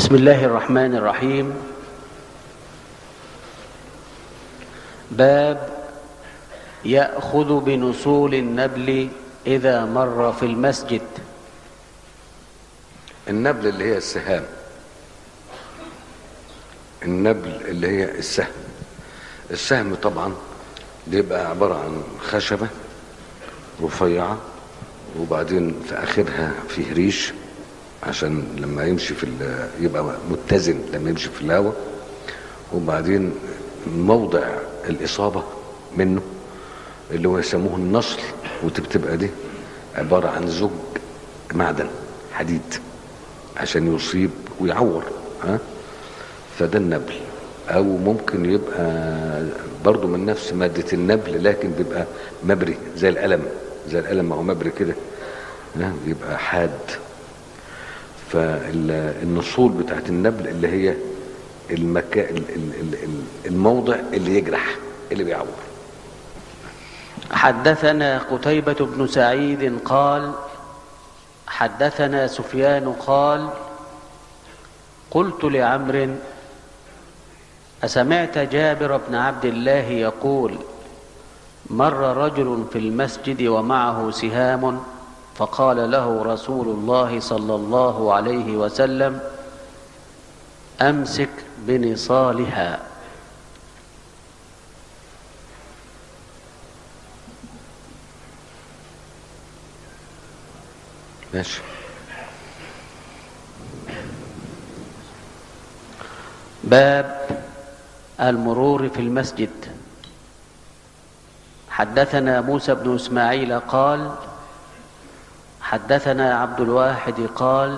بسم الله الرحمن الرحيم باب ياخذ بنصول النبل اذا مر في المسجد النبل اللي هي السهام النبل اللي هي السهم السهم طبعا بيبقى عبارة عن خشبة رفيعة وبعدين في آخرها فيه ريش عشان لما يمشي في ال- يبقى متزن لما يمشي في الهواء وبعدين موضع الإصابة منه اللي هو يسموه النصل وتبقى دي عبارة عن زج معدن حديد عشان يصيب ويعور ها فده النبل او ممكن يبقى برضو من نفس مادة النبل لكن بيبقى مبري زي القلم زي القلم ما هو مبري كده ها، بيبقى حاد فالنصول بتاعت النبل اللي هي المكا ال- ال- ال- ال- الموضع اللي يجرح اللي بيعور حدثنا قتيبة بن سعيد قال حدثنا سفيان قال قلت لعمرو أسمعت جابر بن عبد الله يقول مر رجل في المسجد ومعه سهام فقال له رسول الله صلى الله عليه وسلم أمسك بنصالها ماشي باب المرور في المسجد حدثنا موسى بن اسماعيل قال حدثنا عبد الواحد قال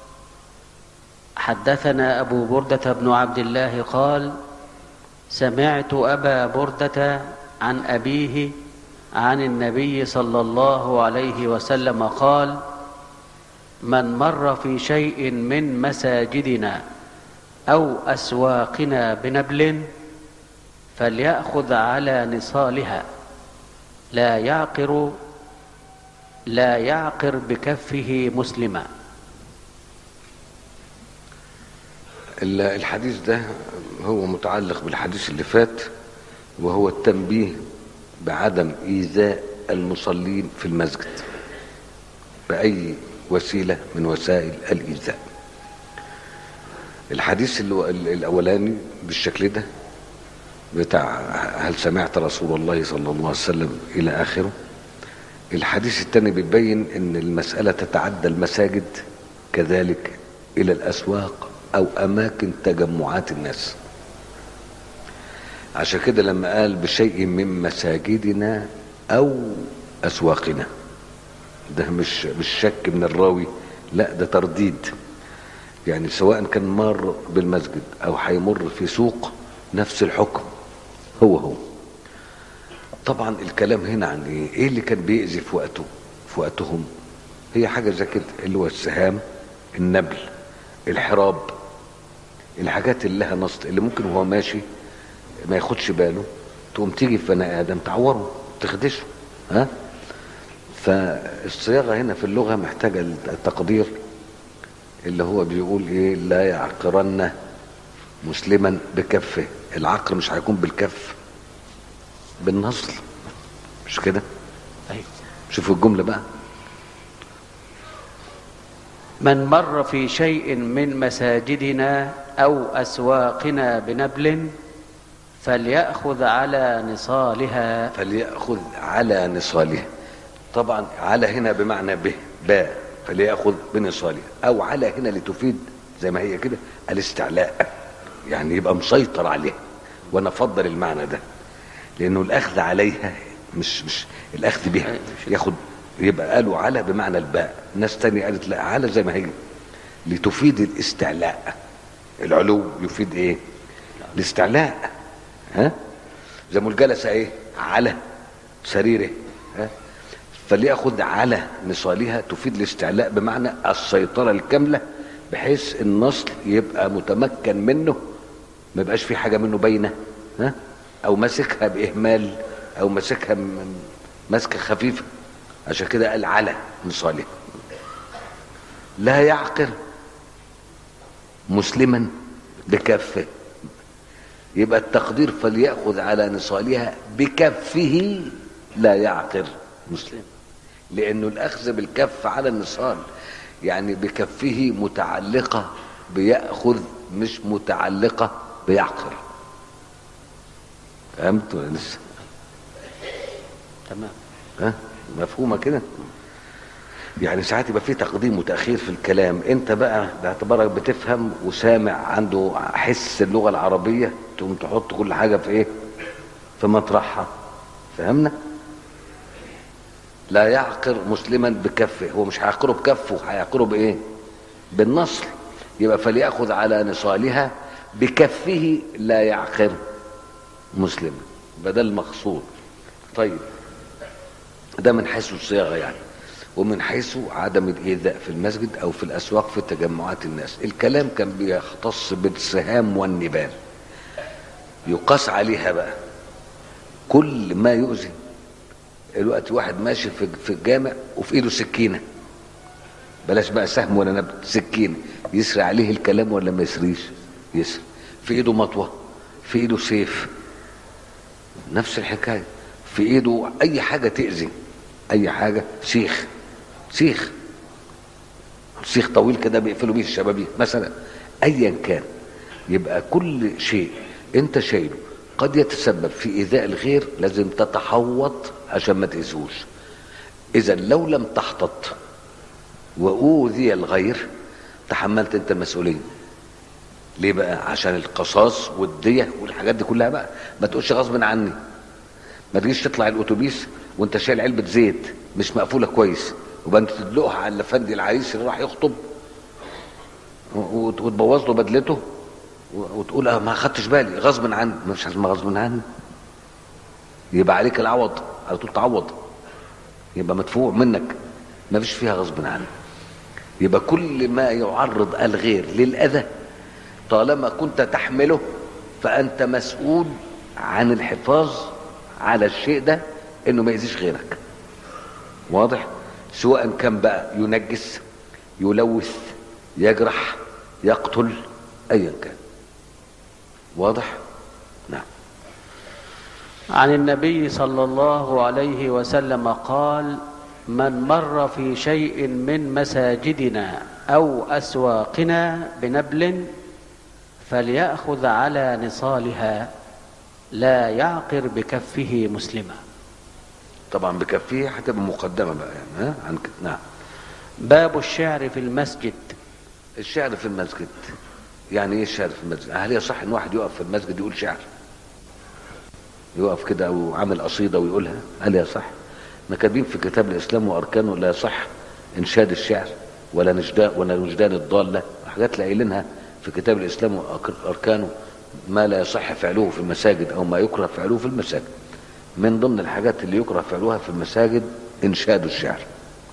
حدثنا ابو برده بن عبد الله قال سمعت ابا برده عن ابيه عن النبي صلى الله عليه وسلم قال من مر في شيء من مساجدنا أو أسواقنا بنبل فليأخذ على نصالها لا يعقر لا يعقر بكفه مسلما ال- الحديث ده هو متعلق بالحديث اللي فات وهو التنبيه بعدم إيذاء المصلين في المسجد بأي وسيلة من وسائل الإيذاء الحديث اللي- ال- الأولاني بالشكل ده بتاع هل سمعت رسول الله صلى الله عليه وسلم إلى آخره الحديث الثاني بيبين ان المسألة تتعدى المساجد كذلك الى الاسواق او اماكن تجمعات الناس عشان كده لما قال بشيء من مساجدنا او اسواقنا ده مش مش شك من الراوي لا ده ترديد يعني سواء كان مار بالمسجد او هيمر في سوق نفس الحكم هو هو طبعا الكلام هنا عن ايه ايه اللي كان بيأذي في وقته في وقتهم هي حاجة زي كده اللي هو السهام النبل الحراب الحاجات اللي لها نص اللي ممكن وهو ماشي ما ياخدش باله تقوم تيجي في بني ادم تعوره تخدشه ها فالصياغه هنا في اللغه محتاجه التقدير اللي هو بيقول ايه لا يعقرن مسلما بكفه العقر مش هيكون بالكف بالنصل مش كده أيوة. شوفوا الجمله بقى من مر في شيء من مساجدنا أو أسواقنا بنبل فليأخذ على نصالها فليأخذ على نصاله طبعا على هنا بمعنى به باء فليأخذ بنصاله أو على هنا لتفيد زي ما هي كده الاستعلاء يعني يبقى مسيطر عليها وأنا أفضل المعنى ده لأنه الأخذ عليها مش مش الأخذ بها ياخد يبقى قالوا على بمعنى الباء ناس تانية قالت لا على زي ما هي لتفيد الاستعلاء العلو يفيد ايه الاستعلاء ها زي ما جلس ايه على سريره ها فليأخذ على نصالها تفيد الاستعلاء بمعنى السيطرة الكاملة بحيث النصل يبقى متمكن منه ما يبقاش في حاجة منه باينة ها او ماسكها بإهمال او ماسكها من- ماسكة خفيفة عشان كده قال على نصالها لا يعقل مسلما بكفه يبقى التقدير فليأخذ على نصالها بكفه لا يعقر مسلم لأنه الأخذ بالكف على النصال يعني بكفه متعلقة بيأخذ مش متعلقة بيعقر فهمت ولا لسه؟ تمام ها مفهومه كده يعني ساعات يبقى في تقديم وتاخير في الكلام انت بقى باعتبارك بتفهم وسامع عنده حس اللغه العربيه تقوم تحط كل حاجه في ايه في مطرحها فهمنا لا يعقر مسلما بكفه هو مش هيعقره بكفه هيعقره بايه بالنصر يبقى فليأخذ على نصالها بكفه لا يعقر مسلما بدل المقصود طيب ده من حيث الصياغه يعني ومن حيث عدم الايذاء في المسجد او في الاسواق في تجمعات الناس الكلام كان بيختص بالسهام والنبال يقاس عليها بقى كل ما يؤذي الوقت واحد ماشي في في الجامع وفي ايده سكينه بلاش بقى سهم ولا نبت سكينه يسري عليه الكلام ولا ما يسريش يسري في ايده مطوه في ايده سيف نفس الحكايه في ايده اي حاجه تاذي اي حاجه سيخ سيخ سيخ طويل كده بيقفلوا بيه الشبابيك مثلا ايا كان يبقى كل شيء انت شايله قد يتسبب في ايذاء الغير لازم تتحوط عشان ما تاذوش اذا لو لم تحتط واوذي الغير تحملت انت المسؤوليه ليه بقى عشان القصاص والديه والحاجات دي كلها بقى ما تقولش غصب عني ما تجيش تطلع الاتوبيس وانت شايل علبه زيت مش مقفوله كويس وبقى انت تدلقها على الافندي العريس اللي راح يخطب وت- وتبوظ له بدلته و- وتقول اه ما خدتش بالي غصب عني مش لازم غصب عني يبقى عليك العوض على طول تعوض يبقى مدفوع منك ما فيش فيها غصب عنك يبقى كل ما يعرض الغير للاذى طالما كنت تحمله فانت مسؤول عن الحفاظ على الشيء ده انه ما يأذيش غيرك واضح سواء كان بقى ينجس يلوث يجرح يقتل ايا كان واضح نعم عن النبي صلى الله عليه وسلم قال من مر في شيء من مساجدنا او اسواقنا بنبل فليأخذ على نصالها لا يعقر بكفه مسلما طبعا بكفيه هتبقى مقدمه بقى يعني ها عن كده نعم باب الشعر في المسجد الشعر في المسجد يعني ايه الشعر في المسجد هل يصح ان واحد يقف في المسجد يقول شعر يقف كده او عامل قصيده ويقولها هل يصح ما كاتبين في كتاب الاسلام واركانه لا يصح انشاد الشعر ولا نجدان ولا وجدان الضاله حاجات لا قايلينها في كتاب الاسلام واركانه ما لا يصح فعله في المساجد او ما يكره فعله في المساجد من ضمن الحاجات اللي يكره فعلها في المساجد انشاد الشعر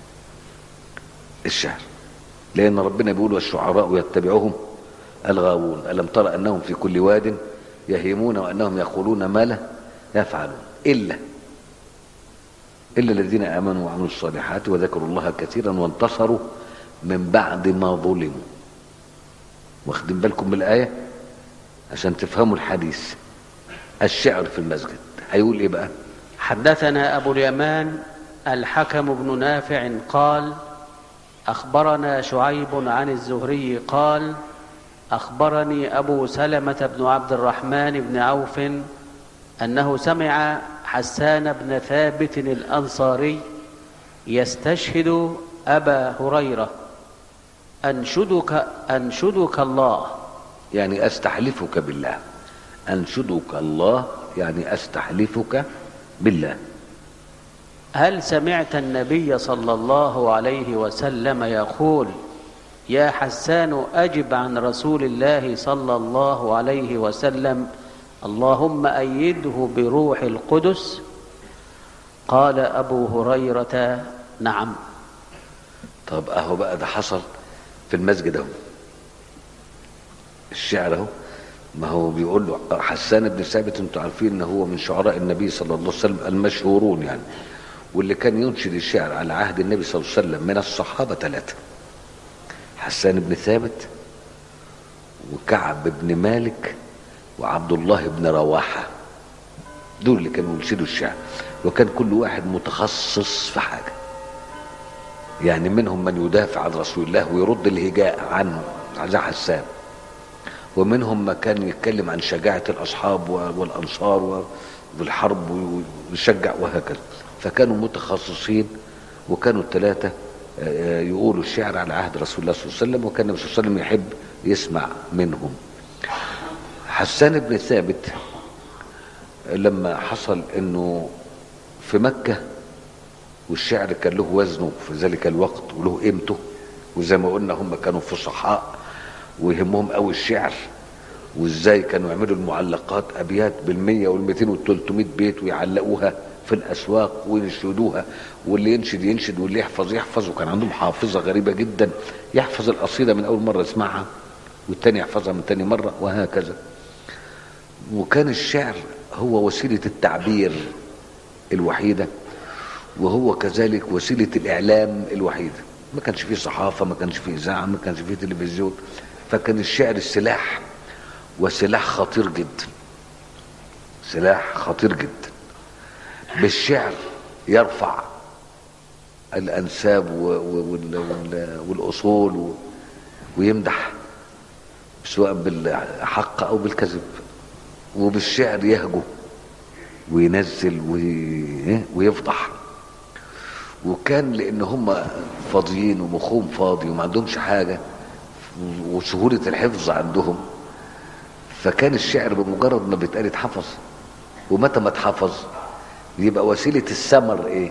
الشعر لان ربنا بيقول والشعراء يتبعهم الغاوون الم تر انهم في كل واد يهيمون وانهم يقولون ما لا يفعلون الا الا الذين امنوا وعملوا الصالحات وذكروا الله كثيرا وانتصروا من بعد ما ظلموا واخدين بالكم بالايه عشان تفهموا الحديث الشعر في المسجد هيقول ايه بقى حدثنا أبو اليمان الحكم بن نافع قال أخبرنا شعيب عن الزهري قال أخبرني أبو سلمة بن عبد الرحمن بن عوف أنه سمع حسان بن ثابت الأنصاري يستشهد أبا هريرة أنشدك أنشدك الله يعني استحلفك بالله انشدك الله يعني استحلفك بالله هل سمعت النبي صلى الله عليه وسلم يقول يا حسان اجب عن رسول الله صلى الله عليه وسلم اللهم ايده بروح القدس قال ابو هريره نعم طب اهو بقى ده حصل في المسجد اهو الشعر اهو ما هو بيقول له حسان بن ثابت انتوا عارفين ان هو من شعراء النبي صلى الله عليه وسلم المشهورون يعني واللي كان ينشد الشعر على عهد النبي صلى الله عليه وسلم من الصحابه ثلاثه حسان بن ثابت وكعب بن مالك وعبد الله بن رواحة دول اللي كانوا ينشدوا الشعر وكان كل واحد متخصص في حاجة يعني منهم من يدافع عن رسول الله ويرد الهجاء عن عن حسان ومنهم ما كان يتكلم عن شجاعة الأصحاب والأنصار والحرب ويشجع وهكذا فكانوا متخصصين وكانوا الثلاثة يقولوا الشعر على عهد رسول الله صلى الله عليه وسلم وكان النبي صلى الله عليه وسلم يحب يسمع منهم حسان بن ثابت لما حصل انه في مكة والشعر كان له وزنه في ذلك الوقت وله قيمته وزي ما قلنا هم كانوا فصحاء ويهمهم قوي الشعر وازاي كانوا يعملوا المعلقات ابيات بالمية والمئتين والتلتمائة بيت ويعلقوها في الاسواق وينشدوها واللي ينشد ينشد واللي يحفظ يحفظ وكان عندهم حافظة غريبة جدا يحفظ القصيدة من اول مرة يسمعها والتاني يحفظها من تاني مرة وهكذا وكان الشعر هو وسيلة التعبير الوحيدة وهو كذلك وسيلة الإعلام الوحيدة ما كانش فيه صحافة ما كانش فيه إذاعة ما كانش فيه تلفزيون فكان الشعر السلاح وسلاح خطير جدا سلاح خطير جدا بالشعر يرفع الأنساب والأصول ويمدح سواء بالحق أو بالكذب وبالشعر يهجو وينزل ويفضح وكان لان هم فاضيين ومخهم فاضي وما عندهمش حاجه وسهوله الحفظ عندهم فكان الشعر بمجرد ما بيتقال اتحفظ ومتى ما اتحفظ يبقى وسيله السمر ايه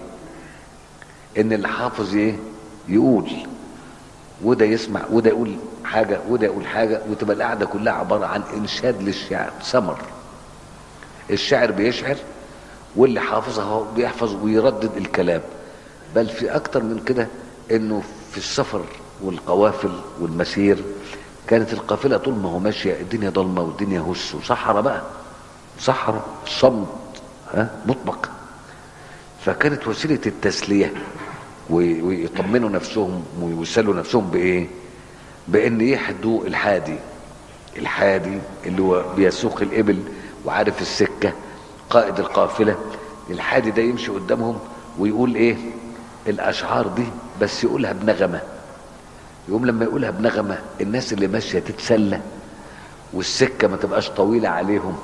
ان اللي حافظ ايه يقول وده يسمع وده يقول حاجة وده يقول حاجة وتبقى القعدة كلها عبارة عن إنشاد للشعر سمر الشاعر بيشعر واللي حافظها بيحفظ ويردد الكلام بل في أكتر من كده إنه في السفر والقوافل والمسير كانت القافلة طول ما هو ماشية الدنيا ضلمة والدنيا هس وصحراء بقى صحراء صمت ها مطبق فكانت وسيلة التسلية ويطمنوا نفسهم ويوصلوا نفسهم بايه بان يحدوا الحادي الحادي اللي هو بيسوق الابل وعارف السكه قائد القافله الحادي ده يمشي قدامهم ويقول ايه الاشعار دي بس يقولها بنغمه يقوم لما يقولها بنغمه الناس اللي ماشيه تتسلى والسكه ما تبقاش طويله عليهم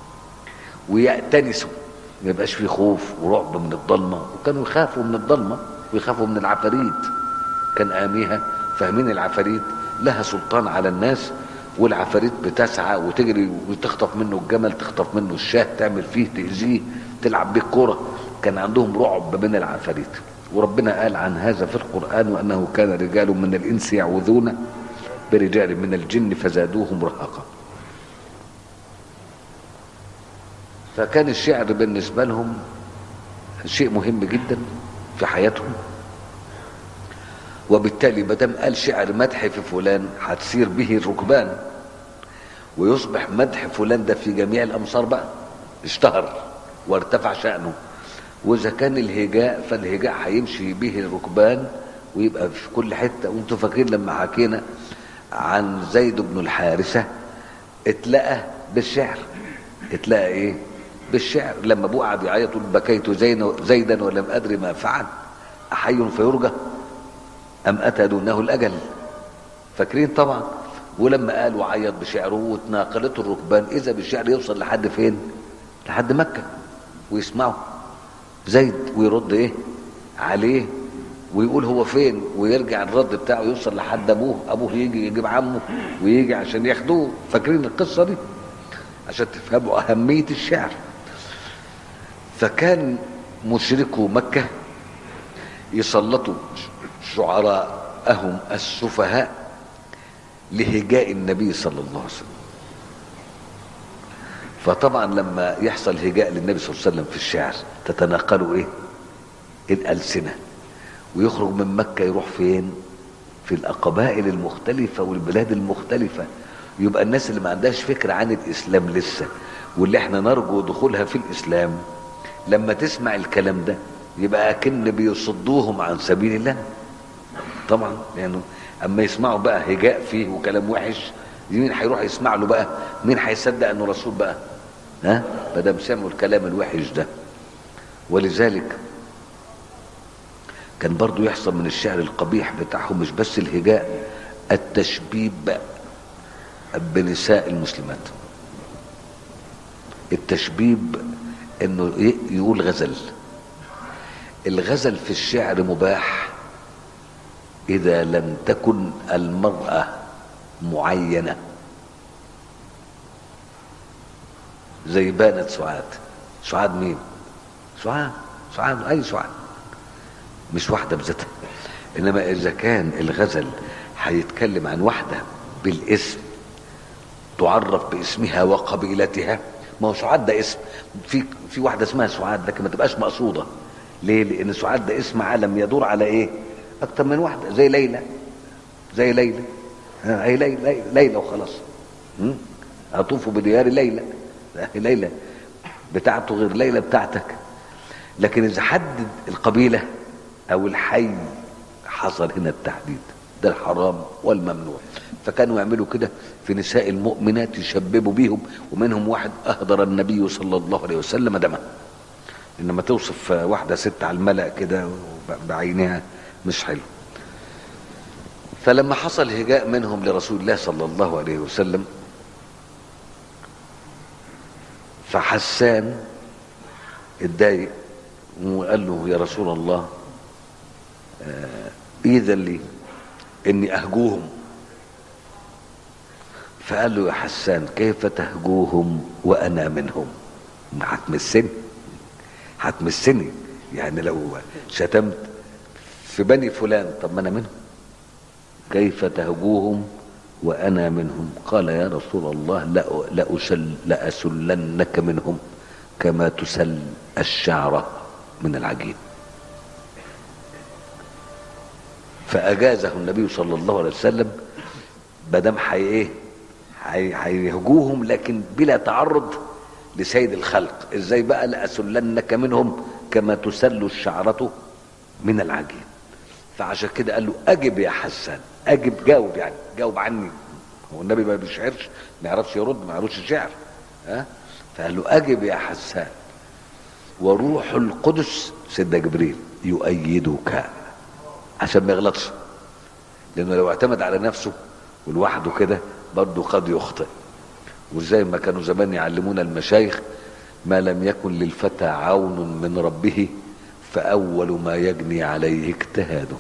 ويأتنسوا ما يبقاش في خوف ورعب من الضلمه وكانوا يخافوا من الضلمه ويخافوا من العفاريت كان آميها فاهمين العفاريت لها سلطان على الناس والعفاريت بتسعى وتجري وتخطف منه الجمل تخطف منه الشاه تعمل فيه تأذيه تلعب بيه الكرة كان عندهم رعب من العفاريت وربنا قال عن هذا في القرآن وأنه كان رجال من الإنس يعوذون برجال من الجن فزادوهم رهقا فكان الشعر بالنسبة لهم شيء مهم جدا في حياتهم وبالتالي ما دام قال شعر مدح في فلان هتسير به الركبان ويصبح مدح فلان ده في جميع الامصار بقى اشتهر وارتفع شأنه واذا كان الهجاء فالهجاء هيمشي به الركبان ويبقى في كل حته وانتوا فاكرين لما حكينا عن زيد بن الحارثه اتلقى بالشعر اتلقى ايه بالشعر لما ابوه قعد يعيط يقول بكيت زيدا ولم ادري ما فعل احي فيرجى ام اتى دونه الاجل فاكرين طبعا ولما قال وعيط بشعره وتناقلته الركبان اذا بالشعر يوصل لحد فين لحد مكه ويسمعه زيد ويرد ايه عليه ويقول هو فين ويرجع الرد بتاعه يوصل لحد ابوه ابوه يجي يجيب عمه ويجي عشان ياخدوه فاكرين القصه دي عشان تفهموا اهميه الشعر فكان مشركو مكه يسلطوا شعراءهم السفهاء لهجاء النبي صلى الله عليه وسلم فطبعا لما يحصل هجاء للنبي صلى الله عليه وسلم في الشعر تتناقلوا ايه الألسنة ويخرج من مكة يروح فين في القبائل المختلفة والبلاد المختلفة يبقى الناس اللي ما عندهاش فكرة عن الإسلام لسه واللي احنا نرجو دخولها في الإسلام لما تسمع الكلام ده يبقى أكن بيصدوهم عن سبيل الله طبعا لأنه يعني أما يسمعوا بقى هجاء فيه وكلام وحش مين هيروح يسمع له بقى مين هيصدق انه رسول بقى ها ما دام سمعوا الكلام الوحش ده ولذلك كان برضو يحصل من الشعر القبيح بتاعهم مش بس الهجاء التشبيب بنساء المسلمات التشبيب انه ي- يقول غزل الغزل في الشعر مباح اذا لم تكن المرأة معينة زي بانت سعاد سعاد مين سعاد سعاد اي سعاد مش واحدة بذاتها انما اذا كان الغزل هيتكلم عن واحدة بالاسم تعرف باسمها وقبيلتها ما هو سعاد ده اسم في في واحده اسمها سعاد لكن ما تبقاش مقصوده ليه لان سعاد ده اسم عالم يدور على ايه اكتر من واحده زي ليلى زي ليلى ها، هي ليلى ليلى, ليلى وخلاص م? اطوف بديار ليلى لا، ليلى بتاعته غير ليلى بتاعتك لكن اذا حدد القبيله او الحي حصل هنا التحديد ده الحرام والممنوع فكانوا يعملوا كده في نساء المؤمنات يشببوا بيهم ومنهم واحد اهدر النبي صلى الله عليه وسلم دمه انما توصف واحده ست على الملأ كده بعينها مش حلو فلما حصل هجاء منهم لرسول الله صلى الله عليه وسلم فحسان اتضايق وقال له يا رسول الله آه، اذن لي اني اهجوهم فقال له يا حسان كيف تهجوهم وانا منهم ما هتمسني هتمسني يعني لو شتمت في بني فلان طب ما انا منهم كيف تهجوهم وانا منهم قال يا رسول الله لا لأسل لأسلنك منهم كما تسل الشعرة من العجين فأجازه النبي صلى الله عليه وسلم بدم حي ايه حي- هيهجوهم لكن بلا تعرض لسيد الخلق ازاي بقى لأسلنك منهم كما تسل الشعرة من العجين فعشان كده قال له اجب يا حسان اجب جاوب يعني جاوب عني هو النبي ما بيشعرش ما يعرفش يرد ما يعرفش شعر ها فقال له اجب يا حسان وروح القدس سيدنا جبريل يؤيدك عشان ما يغلطش لانه لو اعتمد على نفسه ولوحده كده برضه قد يخطئ وزي ما كانوا زمان يعلمونا المشايخ ما لم يكن للفتى عون من ربه فأول ما يجني عليه اجتهاده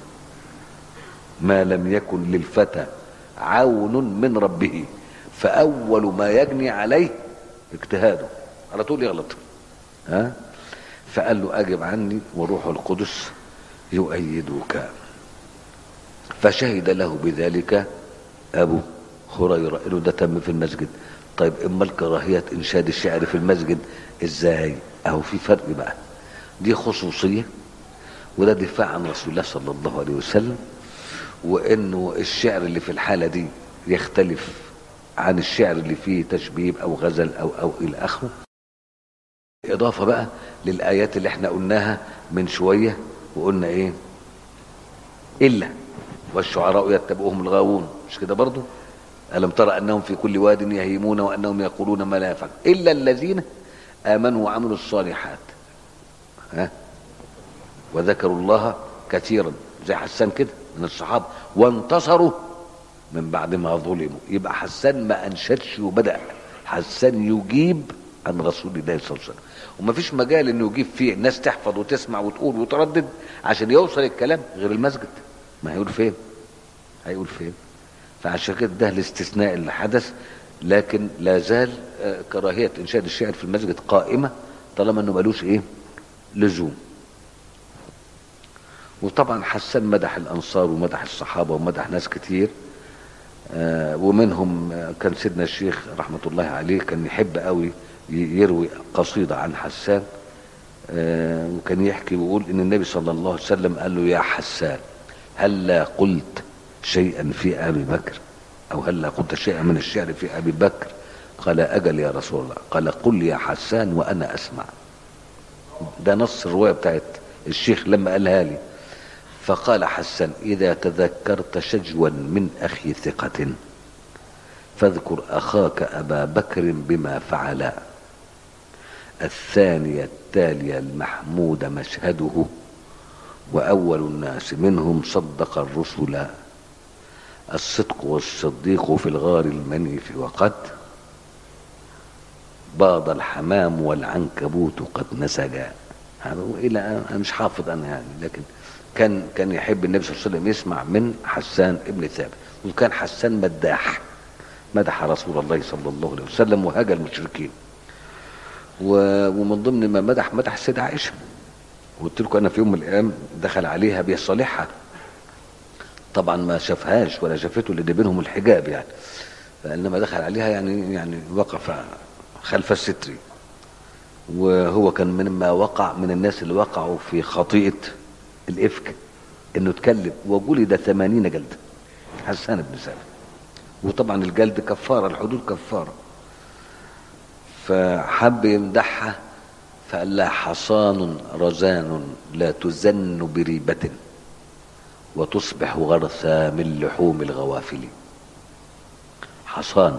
ما لم يكن للفتى عون من ربه فأول ما يجني عليه اجتهاده على طول يغلط ها فقال له أجب عني وروح القدس يؤيدك فشهد له بذلك أبو هريرة إنه ده تم في المسجد طيب إما الكراهية إنشاد الشعر في المسجد إزاي أهو في فرق بقى دي خصوصية وده دفاع عن رسول الله صلى الله عليه وسلم وإنه الشعر اللي في الحالة دي يختلف عن الشعر اللي فيه تشبيب أو غزل أو أو إلى آخره إضافة بقى للآيات اللي احنا قلناها من شوية وقلنا إيه إلا والشعراء يتبعهم الغاوون مش كده برضو ألم ترى أنهم في كل واد يهيمون وأنهم يقولون ما لا يفعل إلا الذين آمنوا وعملوا الصالحات ها وذكروا الله كثيرا زي حسان كده من الصحابة وانتصروا من بعد ما ظلموا يبقى حسان ما أنشدش وبدأ حسان يجيب عن رسول الله صلى الله عليه وسلم وما فيش مجال انه يجيب فيه الناس تحفظ وتسمع وتقول وتردد عشان يوصل الكلام غير المسجد ما هيقول فين هيقول فين فعشان كده ده الاستثناء اللي حدث لكن لا زال آه، كراهية إنشاد الشعر في المسجد قائمة طالما انه ملوش ايه لزوم وطبعا حسان مدح الانصار ومدح الصحابه ومدح ناس كتير آه، ومنهم آه، كان سيدنا الشيخ رحمه الله عليه كان يحب قوي ي- يروي قصيده عن حسان آه، وكان يحكي ويقول ان النبي صلى الله عليه وسلم قال له يا حسان هلا قلت شيئا في ابي بكر او هلا قلت شيئا من الشعر في ابي بكر قال اجل يا رسول الله قال قل يا حسان وانا اسمع ده نص الروايه بتاعت الشيخ لما قالها لي فقال حسان اذا تذكرت شجوا من اخي ثقه فاذكر أخاك أبا بكر بما فعل الثانية التالية المحمود مشهده وأول الناس منهم صدق الرسل الصدق والصديق في الغار المنيف وقد باض الحمام والعنكبوت قد نسجا هذا الى انا مش حافظ انا يعني لكن كان كان يحب النبي صلى الله عليه وسلم يسمع من حسان ابن ثابت وكان حسان مداح مدح رسول الله صلى الله عليه وسلم وهاجى المشركين و- ومن ضمن ما مدح مدح السيدة عائشة قلت لكم انا في يوم من الايام دخل عليها بيصالحها طبعا ما شافهاش ولا شافته اللي بينهم الحجاب يعني فانما دخل عليها يعني يعني وقف خلف الستر وهو كان مما وقع من الناس اللي وقعوا في خطيئة الإفك إنه اتكلم وجلد ثمانين جلدة حسان بن ثابت وطبعا الجلد كفارة الحدود كفارة فحب يمدحها فقال لها حصان رزان لا تزن بريبة وتصبح غرثا من لحوم الغوافل حصان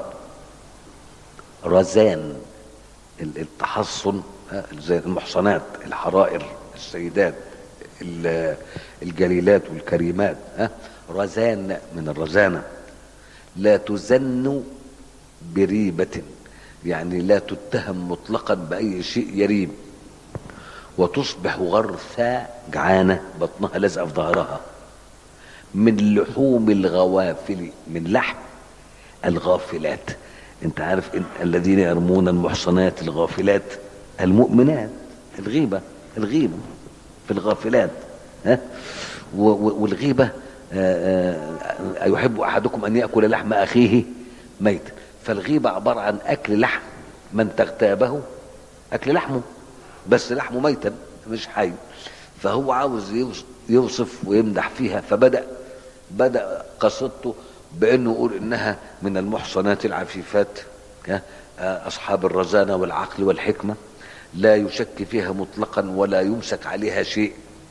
رزان ال- التحصن ها، زي المحصنات الحرائر السيدات ال- الجليلات والكريمات ها، رزان من الرزانة لا تزن بريبة يعني لا تتهم مطلقا بأي شيء يريب وتصبح غرثا جعانة بطنها لازقة في ظهرها من لحوم الغوافل من لحم الغافلات انت عارف إن الذين يرمون المحصنات الغافلات المؤمنات الغيبة الغيبة في الغافلات ها و- و- والغيبة آه، آه، أيحب أحدكم أن يأكل لحم أخيه ميتا فالغيبة عبارة عن أكل لحم من تغتابه أكل لحمه بس لحمه ميتا مش حي فهو عاوز يوص- يوصف ويمدح فيها فبدأ بدأ قصيدته بأنه يقول إنها من المحصنات العفيفات ها، آه، أصحاب الرزانة والعقل والحكمة لا يشك فيها مطلقا ولا يمسك عليها شيء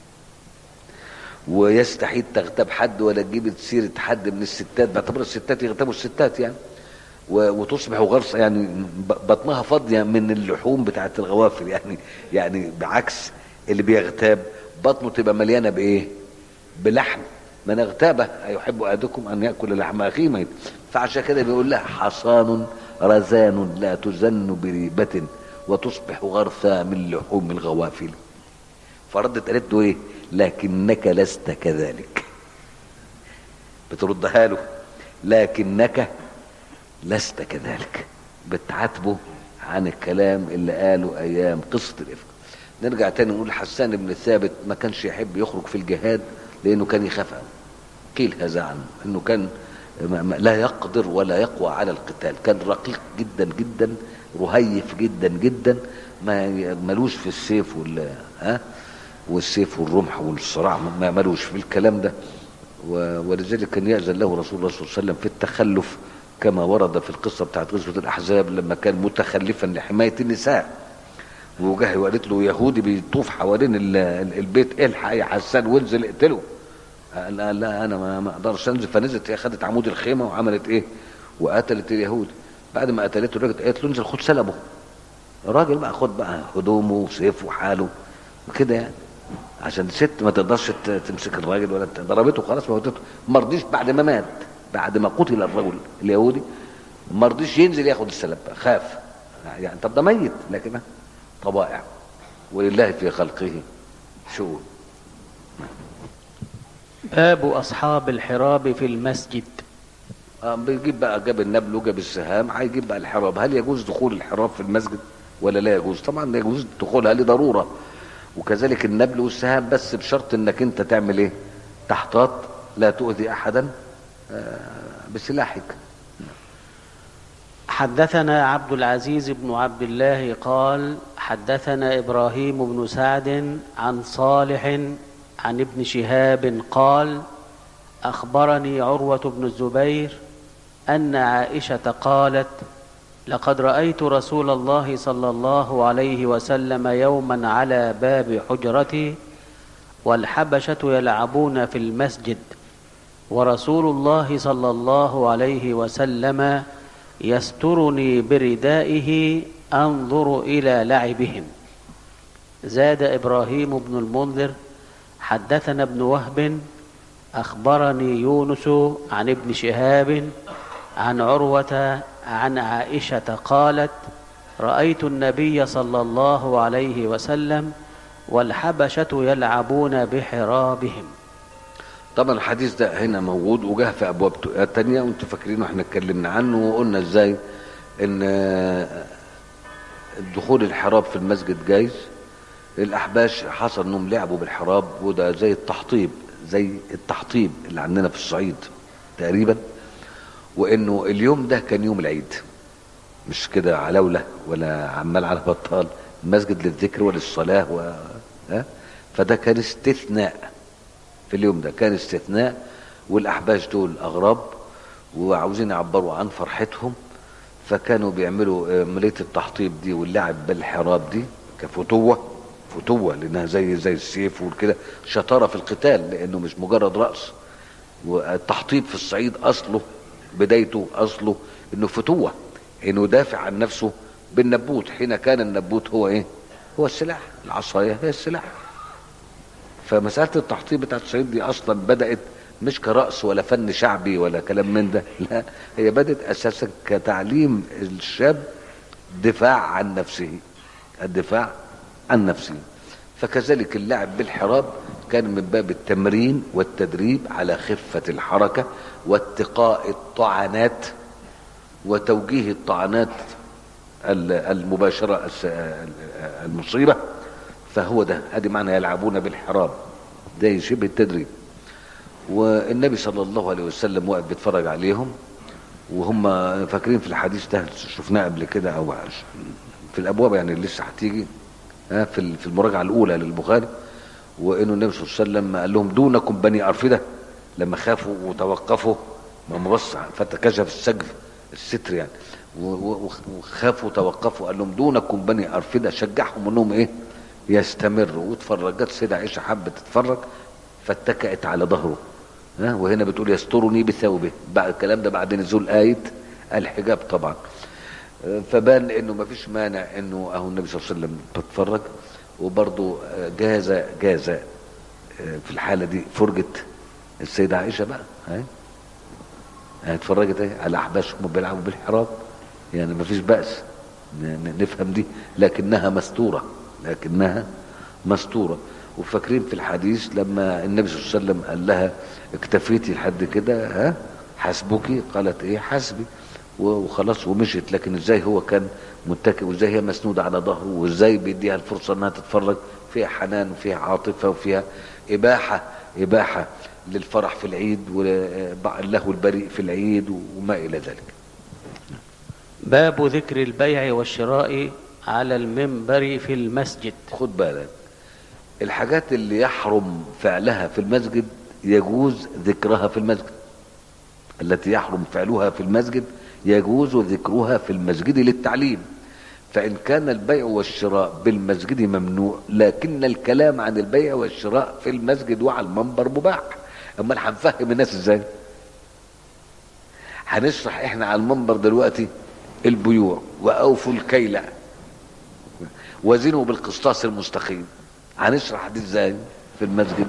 ويستحيل تغتاب حد ولا تجيب سيرة حد من الستات باعتبار الستات يغتابوا الستات يعني و- وتصبح غرصة يعني ب- بطنها فاضية من اللحوم بتاعت الغوافل يعني يعني بعكس اللي بيغتاب بطنه تبقى مليانة بإيه؟ بلحم من اغتابه أيحب أحدكم أن يأكل لحم أخيه ميت فعشان كده بيقول لها حصان رزان لا تزن بريبة وتصبح غرثا من لحوم الغوافل فردت قالت له ايه لكنك لست كذلك بتردها له لكنك لست كذلك بتعاتبه عن الكلام اللي قاله ايام قصه الافك نرجع تاني نقول حسان بن ثابت ما كانش يحب يخرج في الجهاد لانه كان يخاف أوي. قيل هذا عنه انه كان ما- ما- لا يقدر ولا يقوى على القتال كان رقيق جدا جدا رهيف جدا جدا ما ي- ملوش في السيف وال ها والسيف والرمح والصراع ما ملوش في الكلام ده و- ولذلك كان يأذن له رسول الله صلى الله عليه وسلم في التخلف كما ورد في القصة بتاعت غزوة الأحزاب لما كان متخلفا لحماية النساء وجه وقالت له يهودي بيطوف حوالين ال- ال- البيت الحق يا حسان وانزل اقتله قال لا, لا انا ما ما اقدرش انزل فنزلت هي خدت عمود الخيمه وعملت ايه وقتلت اليهود بعد ما قتلته الراجل قالت له انزل خد سلبه الراجل بقى خد بقى هدومه وسيفه وحاله وكده يعني عشان الست ما تقدرش ت- تمسك الراجل ولا ت- ضربته خلاص موتته ما رضيش بعد ما مات بعد ما قتل الرجل اليهودي ما رضيش ينزل ياخد السلب بقى، خاف يعني طب ده ميت لكن طبائع ولله في خلقه شؤون باب أصحاب الحراب في المسجد آه، بيجيب بقى جاب النبل وجاب السهام هيجيب بقى الحراب هل يجوز دخول الحراب في المسجد ولا لا يجوز طبعا لا يجوز دخولها لضروره وكذلك النبل والسهام بس بشرط انك انت تعمل ايه تحتاط لا تؤذي احدا آه، بسلاحك حدثنا عبد العزيز بن عبد الله قال حدثنا ابراهيم بن سعد عن صالح عن ابن شهاب قال اخبرني عروه بن الزبير ان عائشه قالت لقد رايت رسول الله صلى الله عليه وسلم يوما على باب حجرتي والحبشه يلعبون في المسجد ورسول الله صلى الله عليه وسلم يسترني بردائه أنظر إلى لعبهم زاد إبراهيم بن المنذر حدثنا ابن وهب أخبرني يونس عن ابن شهاب عن عروة عن عائشة قالت رأيت النبي صلى الله عليه وسلم والحبشة يلعبون بحرابهم طبعا الحديث ده هنا موجود وجه في ابواب تانية وانتوا فاكرين واحنا اتكلمنا عنه وقلنا ازاي ان دخول الحراب في المسجد جايز الاحباش حصل انهم لعبوا بالحراب وده زي التحطيب زي التحطيب اللي عندنا في الصعيد تقريبا وانه اليوم ده كان يوم العيد مش كده علولة ولا عمال على بطال المسجد للذكر وللصلاة و... ها؟ فده كان استثناء في اليوم ده كان استثناء والأحباش دول أغراب وعاوزين يعبروا عن فرحتهم فكانوا بيعملوا عملية التحطيب دي واللعب بالحراب دي كفتوة فتوة لأنها زي زي السيف وكده شطارة في القتال لأنه مش مجرد رأس والتحطيب في الصعيد أصله بدايته أصله إنه فتوة إنه يدافع عن نفسه بالنبوت حين كان النبوت هو إيه؟ هو السلاح العصاية هي السلاح فمسألة التحطيب بتاعت الصعيد دي أصلا بدأت مش كرأس ولا فن شعبي ولا كلام من ده لا هي بدأت أساسا كتعليم الشاب دفاع عن نفسه الدفاع عن نفسه فكذلك اللعب بالحراب كان من باب التمرين والتدريب على خفة الحركة واتقاء الطعنات وتوجيه الطعنات المباشرة المصيبة فهو ده ادي معنى يلعبون بالحراب ده شبه التدريب والنبي صلى الله عليه وسلم واقف بيتفرج عليهم وهم فاكرين في الحديث ده شفناه قبل كده او في الابواب يعني اللي لسه هتيجي في في المراجعه الاولى للبخاري وانه النبي صلى الله عليه وسلم قال لهم دونكم بني ارفده لما خافوا وتوقفوا ما بص فتكشف السقف الستر يعني وخافوا وتوقفوا قال لهم دونكم بني ارفده شجعهم انهم ايه يستمروا واتفرجت سيدة عائشة حبت تتفرج فاتكأت على ظهره ها وهنا بتقول يسترني بثوبه بعد الكلام ده بعد نزول آية الحجاب طبعا فبان انه ما فيش مانع انه اهو النبي صلى الله عليه وسلم تتفرج وبرضه جاز جاز في الحالة دي فرجة السيدة عائشة بقى ها اتفرجت ايه على احباشهم بيلعبوا بالحراب يعني ما فيش بأس نفهم دي لكنها مستوره لكنها مستورة وفاكرين في الحديث لما النبي صلى الله عليه وسلم قال لها اكتفيتي لحد كده ها حسبك قالت ايه حسبي وخلاص ومشيت لكن ازاي هو كان متكئ وازاي هي مسنودة على ظهره وازاي بيديها الفرصة انها تتفرج فيها حنان وفيها عاطفة وفيها اباحة اباحة للفرح في العيد واللهو البريء في العيد وما الى ذلك باب ذكر البيع والشراء على المنبر في المسجد خد بالك الحاجات اللي يحرم فعلها في المسجد يجوز ذكرها في المسجد التي يحرم فعلها في المسجد يجوز ذكرها في المسجد للتعليم فإن كان البيع والشراء بالمسجد ممنوع لكن الكلام عن البيع والشراء في المسجد وعلى المنبر مباح أما هنفهم الناس ازاي هنشرح احنا على المنبر دلوقتي البيوع وأوفوا الكيل وزنوا بالقسطاس المستقيم هنشرح دي ازاي في المسجد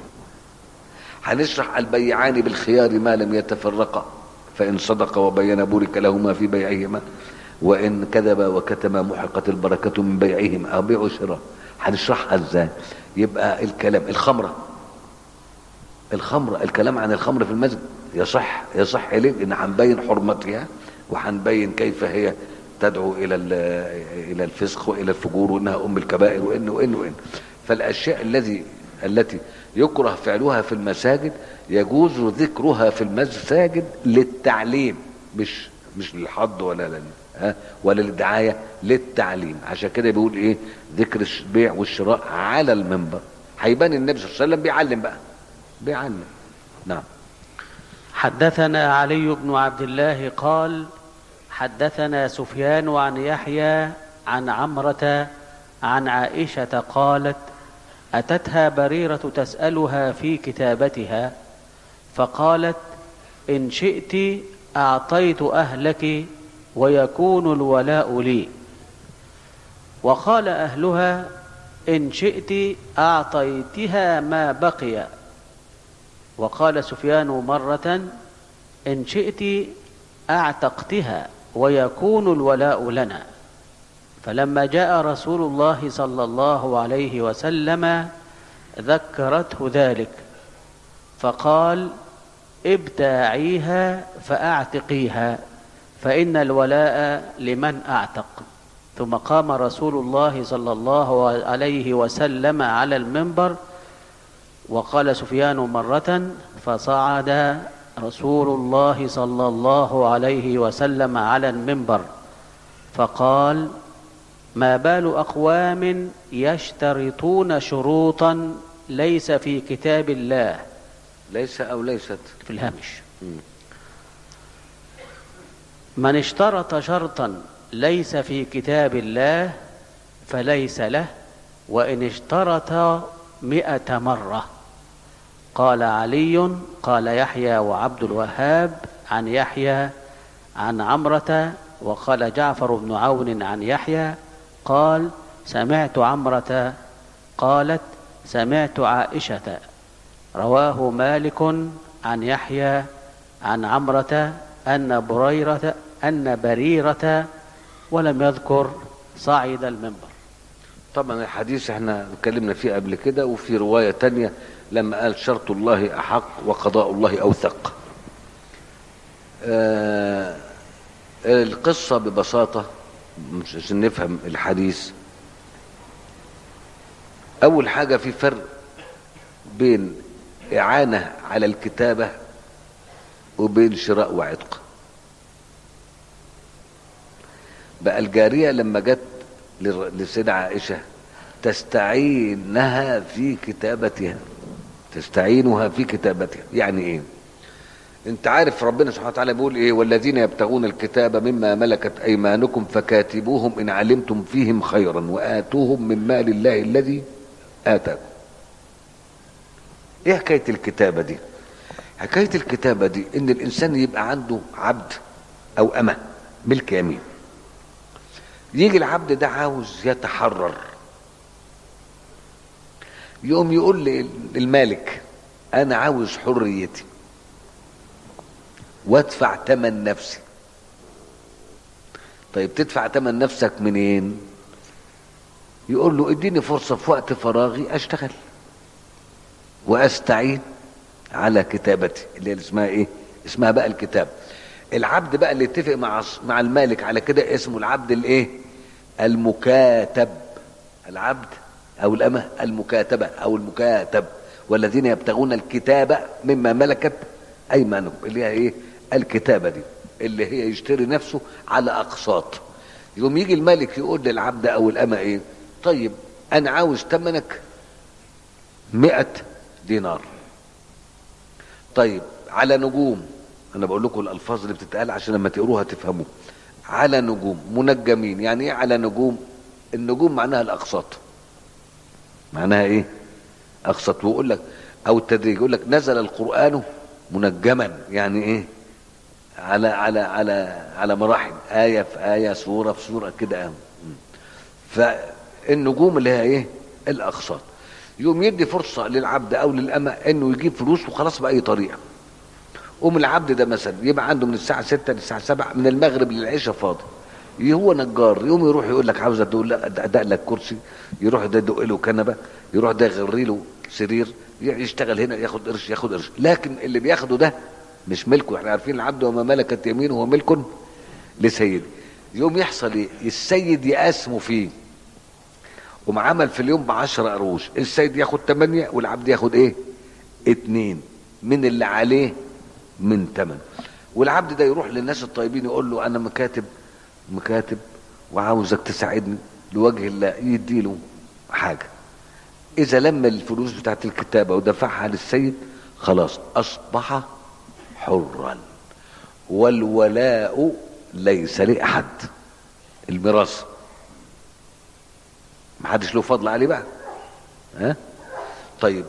هنشرح البيعان بالخيار ما لم يتفرقا فإن صدق وبين بورك لهما في بيعهما وإن كذب وكتم محقت البركة من بيعهما أو بيع شراء هنشرحها ازاي يبقى الكلام الخمرة الخمرة الكلام عن الخمر في المسجد يصح يصح ليه لأن هنبين حرمتها وهنبين كيف هي تدعو الى الى الفسق والى الفجور وانها ام الكبائر وان وان وان فالاشياء الذي التي يكره فعلها في المساجد يجوز ذكرها في المساجد للتعليم مش مش للحظ ولا لل ها ولا للدعايه للتعليم عشان كده بيقول ايه ذكر البيع والشراء على المنبر هيبان النبي صلى الله عليه وسلم بيعلم بقى بيعلم نعم حدثنا علي بن عبد الله قال حدثنا سفيان عن يحيى عن عمرة عن عائشة قالت أتتها بريرة تسألها في كتابتها فقالت إن شئت أعطيت أهلك ويكون الولاء لي وقال أهلها إن شئت أعطيتها ما بقي وقال سفيان مرة إن شئت أعتقتها ويكون الولاء لنا فلما جاء رسول الله صلى الله عليه وسلم ذكرته ذلك فقال ابتاعيها فأعتقيها فإن الولاء لمن أعتق ثم قام رسول الله صلى الله عليه وسلم على المنبر وقال سفيان مرة فصعد رسول الله صلى الله عليه وسلم على المنبر فقال ما بال أقوام يشترطون شروطا ليس في كتاب الله ليس او ليست في الهامش من اشترط شرطا ليس في كتاب الله فليس له وإن اشترط مئة مرة قال علي قال يحيى وعبد الوهاب عن يحيى عن عمرة وقال جعفر بن عون عن يحيى قال سمعت عمرة قالت سمعت عائشة رواه مالك عن يحيى عن عمرة أن بريرة أن بريرة ولم يذكر صعد المنبر طبعا الحديث احنا اتكلمنا فيه قبل كده وفي رواية تانية لما قال شرط الله أحق وقضاء الله أوثق آه القصة ببساطة مش عشان نفهم الحديث أول حاجة في فرق بين إعانة على الكتابة وبين شراء وعتق بقى الجارية لما جت للر- للسيدة عائشة تستعينها في كتابتها تستعينها في كتابتها يعني ايه انت عارف ربنا سبحانه وتعالى بيقول ايه والذين يبتغون الكتاب مما ملكت ايمانكم فكاتبوهم ان علمتم فيهم خيرا واتوهم من مال الله الذي اتاكم ايه حكايه الكتابه دي حكايه الكتابه دي ان الانسان يبقى عنده عبد او امه ملك يمين يجي العبد ده عاوز يتحرر يقوم يقول للمالك انا عاوز حريتي وادفع تمن نفسي طيب تدفع تمن نفسك منين يقول له اديني فرصة في وقت فراغي اشتغل واستعين على كتابتي اللي هي اسمها ايه اسمها بقى الكتاب العبد بقى اللي اتفق مع مع المالك على كده اسمه العبد الايه المكاتب العبد او الامه المكاتبه او المكاتب والذين يبتغون الكتابه مما ملكت ايمانكم اللي هي ايه الكتابه دي اللي هي يشتري نفسه على اقساط يقوم يجي الملك يقول للعبد او الامه ايه طيب انا عاوز تمنك مئة دينار طيب على نجوم انا بقول لكم الالفاظ اللي بتتقال عشان لما تقروها تفهموا على نجوم منجمين يعني ايه على نجوم النجوم معناها الاقساط معناها ايه اقسط ويقول لك او التدريج يقول لك نزل القران منجما يعني ايه على على على على مراحل ايه في ايه سوره في سوره كده فالنجوم اللي هي ايه الاقساط يقوم يدي فرصه للعبد او للامه انه يجيب فلوس وخلاص باي طريقه قوم العبد ده مثلا يبقى عنده من الساعه 6 للساعه 7 من المغرب للعشاء فاضي هو نجار يقوم يروح يقول لك عاوز ادق ادق لك كرسي يروح ده يدق له كنبه يروح ده يغري له سرير يشتغل هنا ياخد قرش ياخد قرش لكن اللي بياخده ده مش ملكه احنا عارفين العبد وما ملكت يمينه هو ملك لسيده يوم يحصل ايه السيد يقاسمه فيه قوم عمل في اليوم بعشرة قروش السيد ياخد تمانية والعبد ياخد ايه اتنين من اللي عليه من تمن والعبد ده يروح للناس الطيبين يقول له انا مكاتب مكاتب وعاوزك تساعدني لوجه الله يديله حاجة إذا لم الفلوس بتاعت الكتابة ودفعها للسيد خلاص أصبح حرا والولاء ليس لأحد الميراث محدش له فضل عليه بقى ها طيب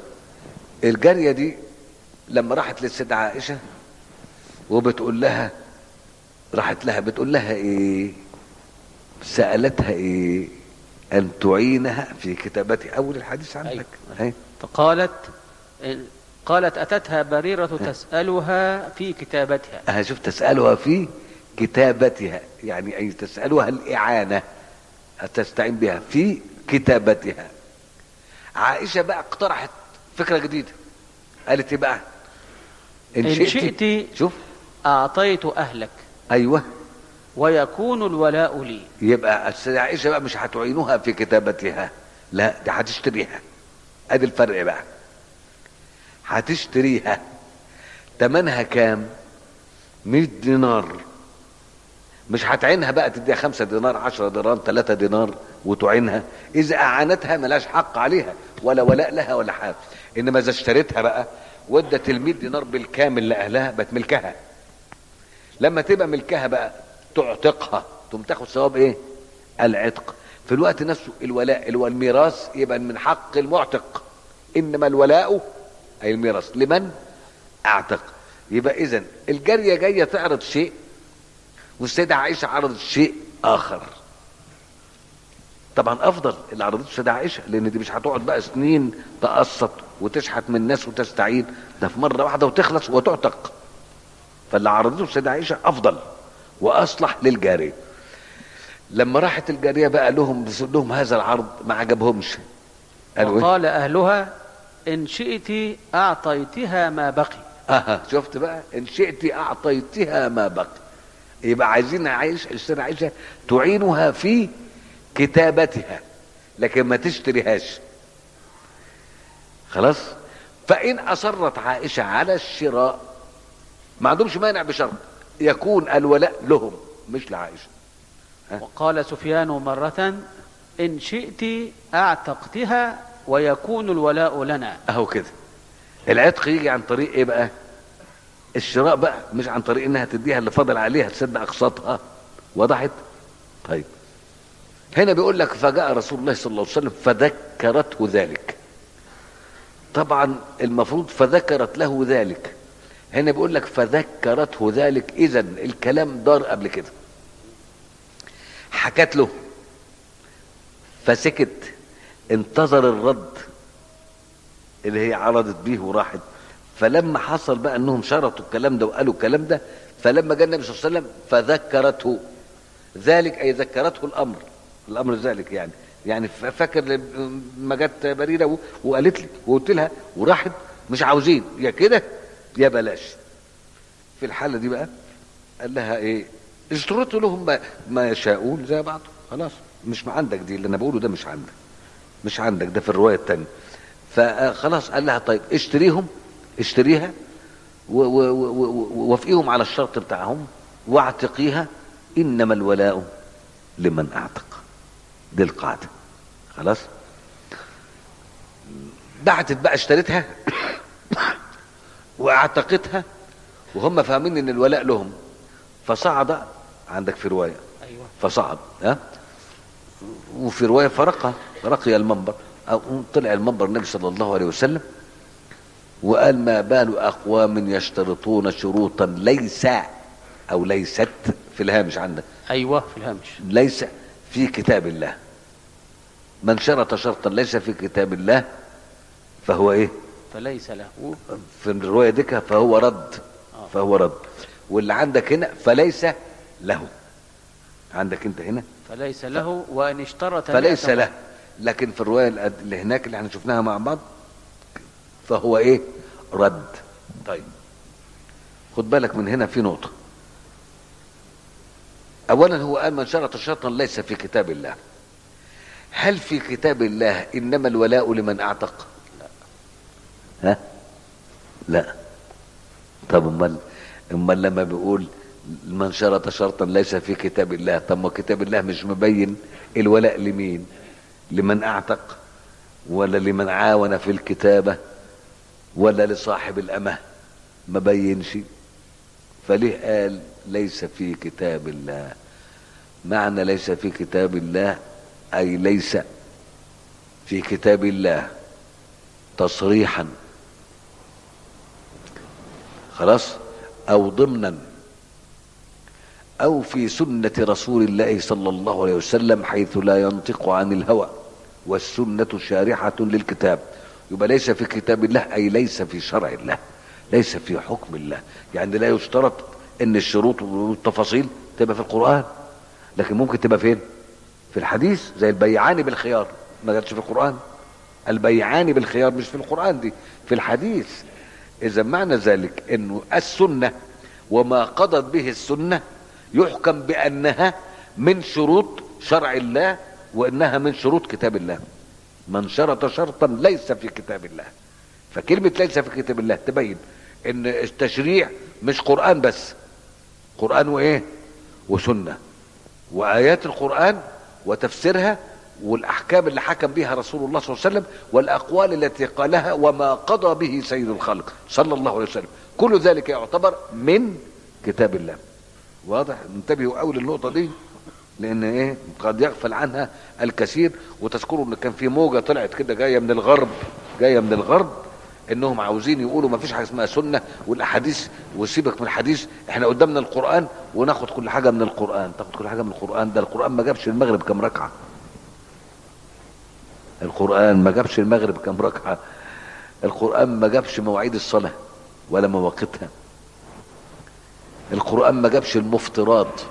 الجارية دي لما راحت للسيدة عائشة وبتقول لها راحت لها بتقول لها ايه سألتها ايه ان تعينها في كتابتها اول الحديث عندك أيوة. أيوة. فقالت قالت أتتها بريرة تسألها في كتابتها أها شوف تسألها في كتابتها يعني أي تسألها الإعانة تستعين بها في كتابتها عائشة بقى اقترحت فكرة جديدة قالت ايه بقى إن شئت شوف أعطيت أهلك أيوه ويكون الولاء لي يبقى السيدة عائشة بقى مش هتعينوها في كتابتها لا دي هتشتريها ادي الفرق بقى هتشتريها تمنها كام 100 دينار مش هتعينها بقى تديها خمسة دينار عشرة دينار ثلاثة دينار وتعينها إذا أعانتها ملاش حق عليها ولا ولاء لها ولا حاجة إنما إذا اشتريتها بقى ودت ال 100 دينار بالكامل لأهلها بقت ملكها لما تبقى ملكها بقى تعتقها تقوم تاخد ثواب إيه؟ العتق في الوقت نفسه الولاء اللي هو الميراث يبقى من حق المعتق إنما الولاء أي الميراث لمن أعتق يبقى إذا الجارية جاية تعرض شيء والسيدة عائشة عرضت شيء آخر طبعا أفضل اللي عرضته السيدة عائشة لأن دي مش هتقعد بقى سنين تقسط وتشحت من الناس وتستعين ده في مرة واحدة وتخلص وتعتق فاللي عرضته السيدة عائشة أفضل وأصلح للجارية لما راحت الجارية بقى لهم لهم هذا العرض ما عجبهمش قالوا إيه؟ وقال أهلها إن شئت أعطيتها ما بقي اها شفت بقى ان شئت اعطيتها ما بقي يبقى عايزين عايش السيدة عائشة تعينها في كتابتها لكن ما تشتريهاش خلاص فإن أصرت عائشة على الشراء ما عندهمش مانع بشرط يكون الولاء لهم مش لعائشة وقال سفيان مرة إن شئت أعتقتها ويكون الولاء لنا اهو كده العتق يجي عن طريق ايه بقى الشراء بقى مش عن طريق انها تديها اللي فاضل عليها تسد اقساطها وضحت طيب هنا بيقول لك فجاء رسول الله صلى الله عليه وسلم فذكرته ذلك طبعا المفروض فذكرت له ذلك هنا بيقول لك فذكرته ذلك اذا الكلام دار قبل كده حكت له فسكت انتظر الرد اللي هي عرضت بيه وراحت فلما حصل بقى انهم شرطوا الكلام ده وقالوا الكلام ده فلما جاء النبي صلى الله عليه وسلم فذكرته ذلك اي ذكرته الامر الامر ذلك يعني يعني ف- فاكر ما جت بريره و- وقالت لي وقلت لها وراحت مش عاوزين يا كده يا بلاش في الحاله دي بقى قال لها ايه اشترطوا لهم ما, ما يشاءون زي بعض خلاص مش ما عندك دي اللي انا بقوله ده مش عندك مش عندك ده في الروايه الثانيه فخلاص قال لها طيب اشتريهم اشتريها و- و- و- و- ووافقيهم على الشرط بتاعهم واعتقيها انما الولاء لمن اعتق دي القاعده خلاص بعتت بقى اشتريتها واعتقتها وهم فاهمين ان الولاء لهم فصعد عندك في روايه أيوة فصعد ها وفي روايه فرقها رقي المنبر او طلع المنبر النبي صلى الله عليه وسلم وقال ما بال اقوام يشترطون شروطا ليس او ليست في الهامش عندك أيوة في الهامش ليس في كتاب الله من شرط شرطا ليس في كتاب الله فهو ايه فليس له في الروايه ديك فهو رد فهو رد واللي عندك هنا فليس له عندك انت هنا فليس له وإن اشترط فليس مئة له لكن في الروايه الأد- اللي هناك اللي احنا شفناها مع بعض فهو ايه رد طيب خد بالك من هنا في نقطه اولا هو قال من شرط شرطا ليس في كتاب الله هل في كتاب الله انما الولاء لمن اعتق ها لا طب امال امال لما بيقول من شرط شرطا ليس في كتاب الله طب ما كتاب الله مش مبين الولاء لمين لمن اعتق ولا لمن عاون في الكتابه ولا لصاحب الامه ما بينش فليه قال ليس في كتاب الله معنى ليس في كتاب الله اي ليس في كتاب الله تصريحا خلاص او ضمنا أو في سنة رسول الله صلى الله عليه وسلم حيث لا ينطق عن الهوى والسنة شارحة للكتاب يبقى ليس في كتاب الله أي ليس في شرع الله ليس في حكم الله يعني لا يشترط ان الشروط والتفاصيل تبقى في القرآن لكن ممكن تبقى فين في الحديث زي البيعان بالخيار ما جاتش في القرآن البيعان بالخيار مش في القرآن دي في الحديث إذا معنى ذلك أنه السنة وما قضت به السنة يحكم بأنها من شروط شرع الله وأنها من شروط كتاب الله من شرط شرطا ليس في كتاب الله فكلمة ليس في كتاب الله تبين ان التشريع مش قرآن بس قرآن وايه وسنة وآيات القرآن وتفسيرها والأحكام اللي حكم بها رسول الله صلى الله عليه وسلم والأقوال التي قالها وما قضى به سيد الخلق صلى الله عليه وسلم كل ذلك يعتبر من كتاب الله واضح انتبهوا قوي للنقطة دي لان ايه قد يغفل عنها الكثير وتذكروا ان كان في موجة طلعت كده جاية من الغرب جاية من الغرب انهم عاوزين يقولوا ما فيش حاجه اسمها سنه والاحاديث وسيبك من الحديث احنا قدامنا القران وناخد كل حاجه من القران تاخد كل حاجه من القران ده القران ما جابش المغرب كام ركعه القران ما جابش المغرب كام ركعه القران ما جابش مواعيد الصلاه ولا مواقيتها القران ما جابش المفطرات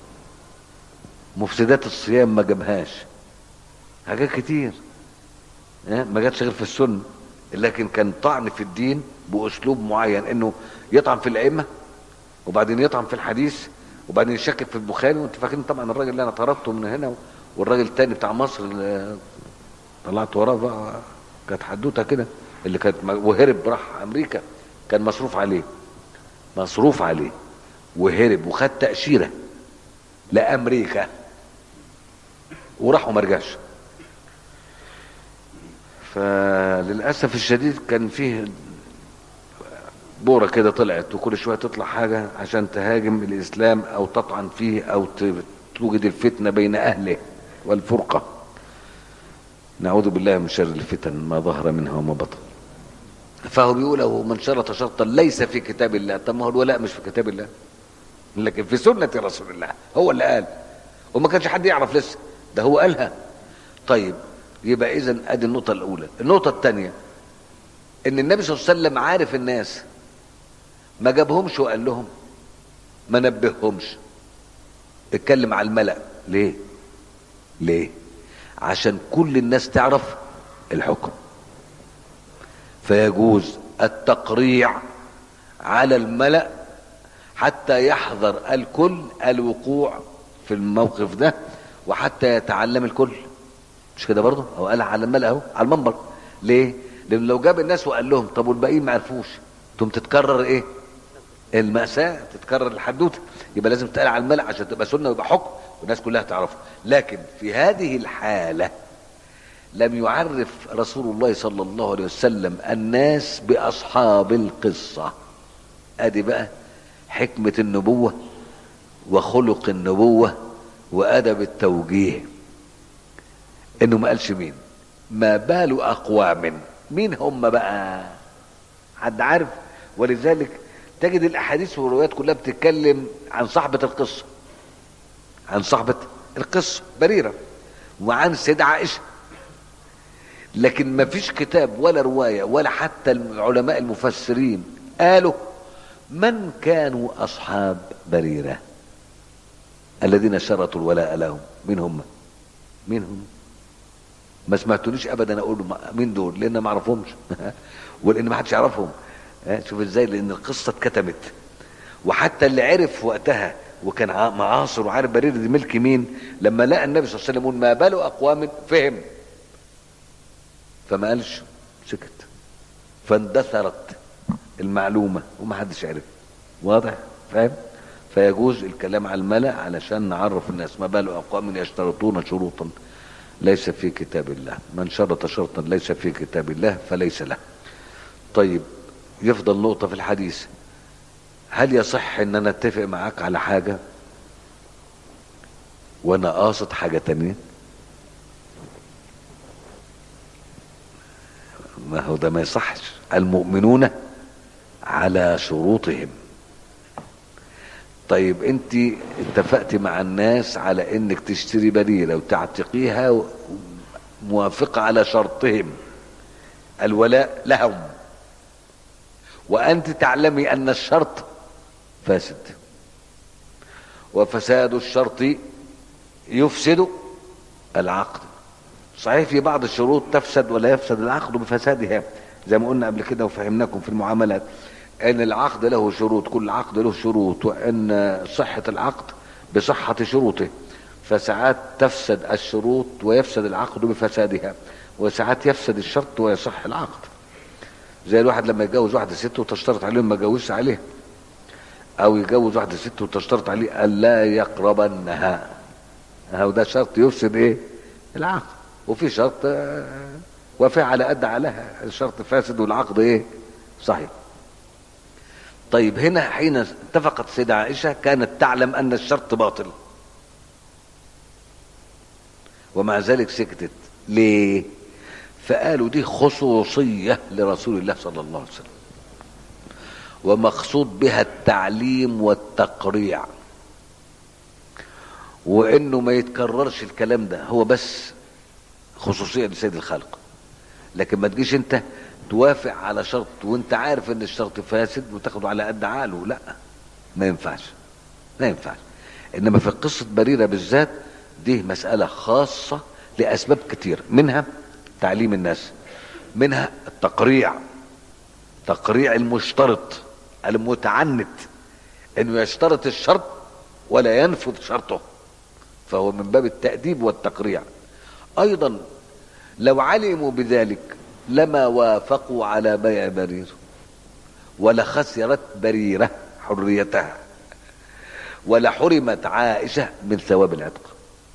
مفسدات الصيام ما جابهاش حاجات كتير ما جاتش غير في السنه لكن كان طعن في الدين باسلوب معين انه يطعن في الائمه وبعدين يطعن في الحديث وبعدين يشكك في البخاري وانت فاكرين طبعا الراجل اللي انا طردته من هنا والراجل التاني بتاع مصر اللي طلعت وراه بقى كانت حدوته كده اللي كانت وهرب راح امريكا كان مصروف عليه مصروف عليه وهرب وخد تاشيره لامريكا وراح وما رجعش فللاسف الشديد كان فيه بوره كده طلعت وكل شويه تطلع حاجه عشان تهاجم الاسلام او تطعن فيه او توجد الفتنه بين اهله والفرقه نعوذ بالله من شر الفتن ما ظهر منها وما بطن فهو بيقول له من شرط شرطا ليس في كتاب الله طب ما هو الولاء مش في كتاب الله لكن في سنه رسول الله هو اللي قال وما كانش حد يعرف لسه ده هو قالها طيب يبقى اذا ادي النقطة الأولى، النقطة الثانية إن النبي صلى الله عليه وسلم عارف الناس ما جابهمش وقال لهم ما نبههمش اتكلم على الملأ ليه؟ ليه؟ عشان كل الناس تعرف الحكم فيجوز التقريع على الملأ حتى يحذر الكل الوقوع في الموقف ده وحتى يتعلم الكل مش كده برضه هو قال على الملأ اهو على المنبر ليه لان لو جاب الناس وقال لهم طب والباقيين ما عرفوش تقوم تتكرر ايه المأساة تتكرر الحدوته يبقى لازم تقال على الملأ عشان تبقى سنة ويبقى حكم والناس كلها تعرفه لكن في هذه الحالة لم يعرف رسول الله صلى الله عليه وسلم الناس بأصحاب القصة ادي بقى حكمة النبوة وخلق النبوة وأدب التوجيه انه ما قالش مين ما بال اقوام مين هم بقى حد عارف ولذلك تجد الاحاديث والروايات كلها بتتكلم عن صاحبة القصة عن صاحبة القصة بريرة وعن سيد عائشة لكن ما فيش كتاب ولا رواية ولا حتى العلماء المفسرين قالوا من كانوا أصحاب بريرة الذين شرطوا الولاء لهم مين هم مين هم ما سمعتونيش ابدا اقول مين دول لان ما اعرفهمش ولان ما حدش يعرفهم شوف ازاي لان القصه اتكتمت وحتى اللي عرف وقتها وكان معاصر وعارف برير دي ملك مين لما لقى النبي صلى الله عليه وسلم ما بال اقوام فهم فما قالش سكت فاندثرت المعلومه وما حدش عرف واضح فاهم فيجوز الكلام على الملأ علشان نعرف الناس ما بال اقوام يشترطون شروطا ليس في كتاب الله من شرط شرطا ليس في كتاب الله فليس له طيب يفضل نقطة في الحديث هل يصح ان انا اتفق معاك على حاجة وانا قاصد حاجة تانية ما هو ده ما يصحش المؤمنون على شروطهم طيب انت اتفقت مع الناس على انك تشتري بريرة وتعتقيها موافقة على شرطهم الولاء لهم وانت تعلمي ان الشرط فاسد وفساد الشرط يفسد العقد صحيح في بعض الشروط تفسد ولا يفسد العقد بفسادها زي ما قلنا قبل كده وفهمناكم في المعاملات ان العقد له شروط كل عقد له شروط وان صحة العقد بصحة شروطه فساعات تفسد الشروط ويفسد العقد بفسادها وساعات يفسد الشرط ويصح العقد زي الواحد لما يتجوز واحدة ست وتشترط عليه ما يجوزش عليها او يجوز واحدة ست وتشترط عليه الا يقربنها اهو ده شرط يفسد ايه العقد وفي شرط آه، وفي على قد عليها الشرط فاسد والعقد ايه صحيح طيب هنا حين اتفقت سيدة عائشة كانت تعلم ان الشرط باطل ومع ذلك سكتت ليه فقالوا دي خصوصية لرسول الله صلى الله عليه وسلم ومقصود بها التعليم والتقريع وانه ما يتكررش الكلام ده هو بس خصوصية لسيد الخلق لكن ما تجيش انت توافق على شرط وانت عارف ان الشرط فاسد وتاخده على قد عقله لا ما ينفعش ما ينفعش انما في قصة بريرة بالذات دي مسألة خاصة لأسباب كتير منها تعليم الناس منها التقريع تقريع المشترط المتعنت انه يشترط الشرط ولا ينفذ شرطه فهو من باب التأديب والتقريع ايضا لو علموا بذلك لما وافقوا على بيع برير ولا خسرت بريرة حريتها ولا حرمت عائشة من ثواب العتق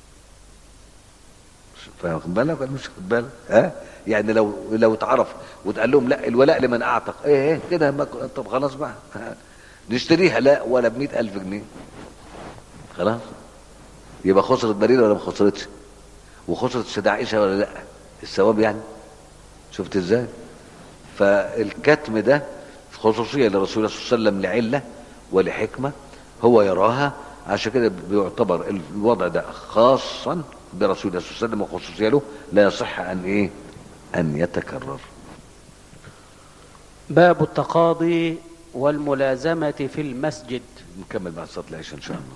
فاخد بالك ولا مش واخد بالك ها يعني لو لو اتعرف وتقال لهم لا الولاء لمن اعتق ايه ايه كده ما ك- طب خلاص بقى ها. نشتريها لا ولا ب ألف جنيه خلاص يبقى خسرت بريرة ولا ما خسرتش وخسرت سيدة عائشة ولا لا الثواب يعني شفت ازاي فالكتم ده خصوصية لرسول الله صلى الله عليه وسلم لعلة ولحكمة هو يراها عشان كده بيعتبر الوضع ده خاصا برسول الله صلى الله عليه وسلم وخصوصية له لا يصح ان ايه ان يتكرر باب التقاضي والملازمة في المسجد نكمل بعد صلاة العشاء ان شاء الله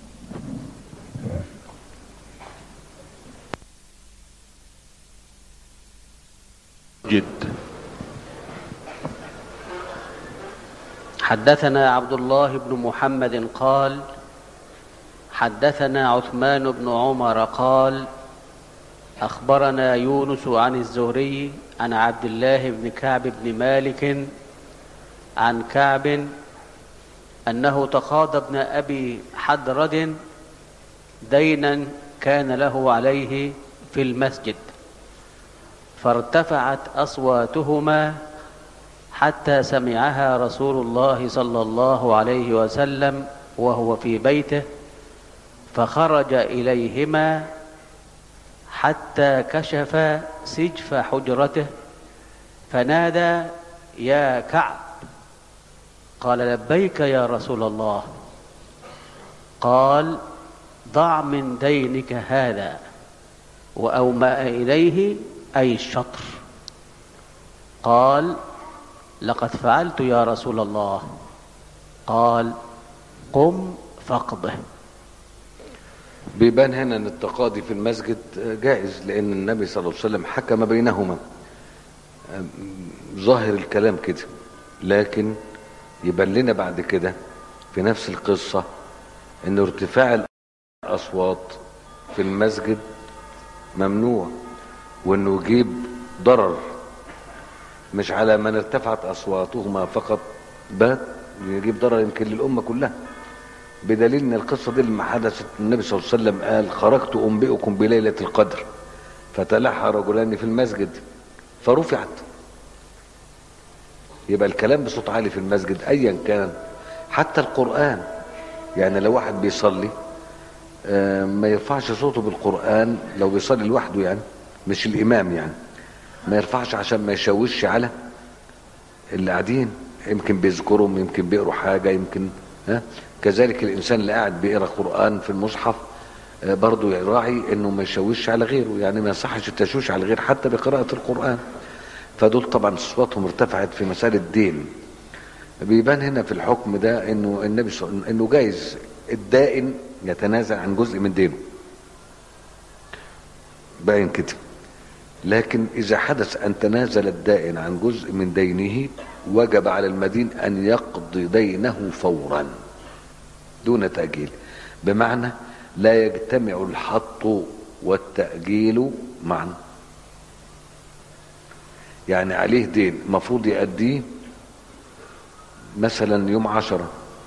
جد حدثنا عبد الله بن محمد قال حدثنا عثمان بن عمر قال اخبرنا يونس عن الزهري عن عبد الله بن كعب بن مالك عن كعب انه تقاضى ابن ابي حدرد دينا كان له عليه في المسجد فارتفعت اصواتهما حتى سمعها رسول الله صلى الله عليه وسلم وهو في بيته فخرج اليهما حتى كشف سجف حجرته فنادى يا كعب قال لبيك يا رسول الله قال ضع من دينك هذا واومأ اليه اي الشطر قال لقد فعلت يا رسول الله قال قم فاقضه بيبان هنا ان التقاضي في المسجد جائز لان النبي صلى الله عليه وسلم حكم بينهما ظاهر الكلام كده لكن يبان لنا بعد كده في نفس القصة ان ارتفاع الاصوات في المسجد ممنوع وانه يجيب ضرر مش على من ارتفعت اصواتهما فقط بل يجيب ضرر يمكن للامه كلها بدليل ان القصه دي لما حدثت النبي صلى الله عليه وسلم قال خرجت انبئكم بليله القدر فتلاحى رجلان في المسجد فرفعت يبقى الكلام بصوت عالي في المسجد ايا كان حتى القران يعني لو واحد بيصلي آه، ما يرفعش صوته بالقران لو بيصلي لوحده يعني مش الامام يعني ما يرفعش عشان ما يشوشش على اللي قاعدين يمكن بيذكرهم يمكن بيقروا حاجه يمكن ها كذلك الانسان اللي قاعد بيقرا قران في المصحف آه، برضه يراعي انه ما يشوش على غيره يعني ما يصحش التشويش على الغير حتى بقراءه القران فدول طبعا اصواتهم ارتفعت في مساله الدين بيبان هنا في الحكم ده انه النبي صلى الله عليه وسلم انه جايز الدائن يتنازل عن جزء من دينه باين كده لكن اذا حدث ان تنازل الدائن عن جزء من دينه وجب على المدين ان يقضي دينه فورا دون تاجيل بمعنى لا يجتمع الحط والتاجيل معا يعني عليه دين المفروض يأديه مثلا يوم عشرة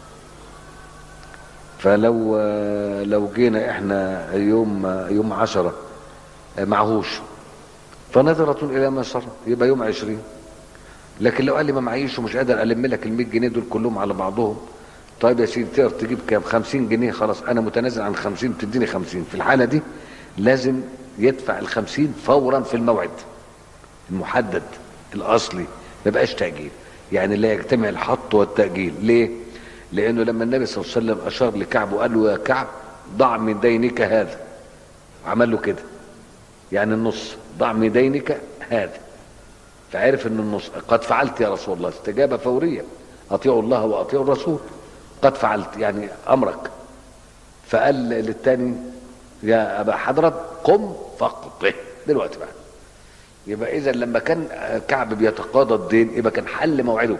فلو لو جينا احنا يوم يوم عشرة معهوش فنظرة إلى ما صار يبقى يوم عشرين لكن لو قال لي ما معيش ومش قادر ألم لك ال 100 جنيه دول كلهم على بعضهم طيب يا سيدي تقدر تجيب كام 50 جنيه خلاص أنا متنازل عن 50 تديني 50 في الحالة دي لازم يدفع ال 50 فورا في الموعد المحدد الأصلي ما بقاش تأجيل يعني لا يجتمع الحط والتأجيل ليه؟ لأنه لما النبي صلى الله عليه وسلم أشار لكعب وقال له يا كعب ضع من دينك هذا عمل له كده يعني النص ضع من دينك هذا فعرف ان النص قد فعلت يا رسول الله استجابة فورية اطيعوا الله واطيعوا الرسول قد فعلت يعني امرك فقال للتاني يا ابا حضرت قم فاقضه دلوقتي بقى يبقى اذا لما كان كعب بيتقاضى الدين يبقى كان حل موعده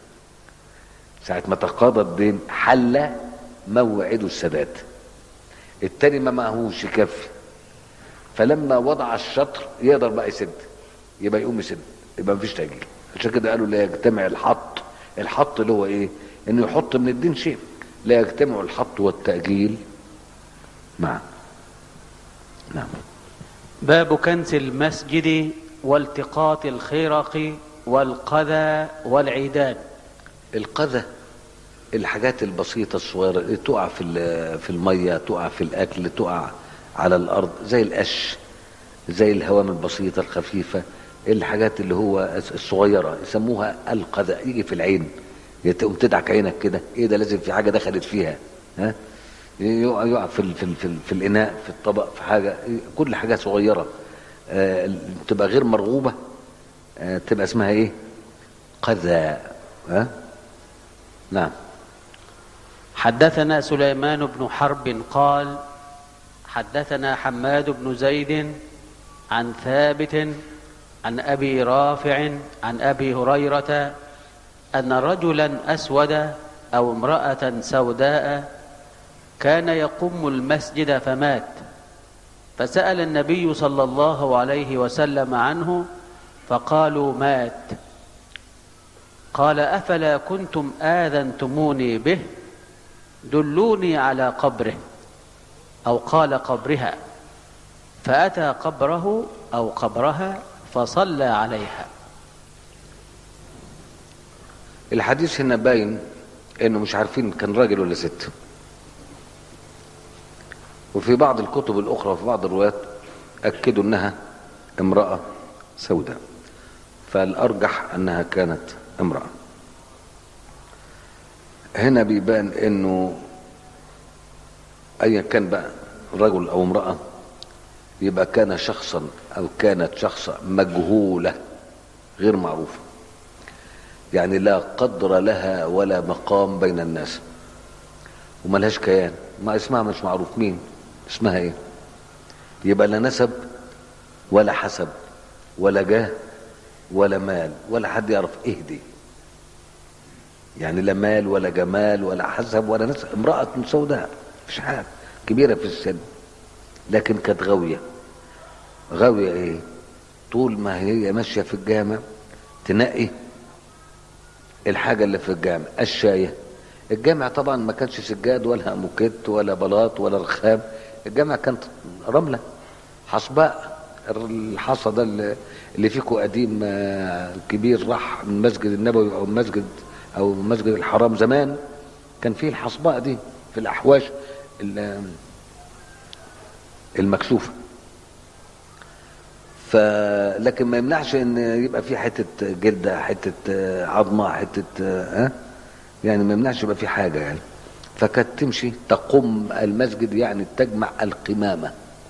ساعة ما تقاضى الدين حل موعد السداد التاني ما معهوش يكفي فلما وضع الشطر يقدر بقى يسد يبقى يقوم يسد يبقى مفيش تأجيل عشان كده قالوا لا يجتمع الحط الحط اللي هو ايه انه يحط من الدين شيء لا يجتمع الحط والتأجيل معا نعم باب كنس المسجد والتقاط الخرق والقذى والعيدان القذى الحاجات البسيطة الصغيرة اللي تقع في ال- في المية تقع في الأكل تقع على الأرض زي القش زي الهوام البسيطة الخفيفة الحاجات اللي هو الصغيرة يسموها القذى يجي في العين تقوم تدعك عينك كده ايه ده لازم في حاجة دخلت فيها ها يقع يقع في ال- في ال- في, ال- في الإناء في الطبق في حاجة كل حاجة صغيرة آه، تبقى غير مرغوبة آه، تبقى اسمها ايه قذى ها نعم حدثنا سليمان بن حرب قال حدثنا حماد بن زيد عن ثابت عن ابي رافع عن ابي هريره ان رجلا اسود او امراه سوداء كان يقم المسجد فمات فسال النبي صلى الله عليه وسلم عنه فقالوا مات قال افلا كنتم اذنتموني به دلوني على قبره او قال قبرها فاتى قبره او قبرها فصلى عليها الحديث هنا باين انه مش عارفين كان راجل ولا ست وفي بعض الكتب الاخرى وفي بعض الروايات اكدوا انها امراه سوداء فالارجح انها كانت امراه هنا بيبان انه ايا كان بقى رجل او امراه يبقى كان شخصا او كانت شخصا مجهوله غير معروفه يعني لا قدر لها ولا مقام بين الناس وملهاش كيان ما اسمها مش معروف مين اسمها ايه يبقى لا نسب ولا حسب ولا جاه ولا مال ولا حد يعرف ايه دي يعني لا مال ولا جمال ولا حسب ولا نسب امرأة سوداء مش حاجة كبيرة في السن لكن كانت غاوية غاوية ايه طول ما هي ماشية في الجامع تنقي الحاجة اللي في الجامع الشاية الجامع طبعا ما كانش سجاد ولا موكيت ولا بلاط ولا رخام الجامع كانت رملة حصباء الحصى ده اللي اللي فيكو قديم آه، كبير راح من المسجد النبوي او المسجد او المسجد الحرام زمان كان فيه الحصباء دي في الاحواش ال- المكشوفه ف لكن ما يمنعش ان يبقى في حته جلده حته آه، عظمه حته آه، ها يعني ما يمنعش يبقى في حاجه يعني فكانت تمشي تقم المسجد يعني تجمع القمامة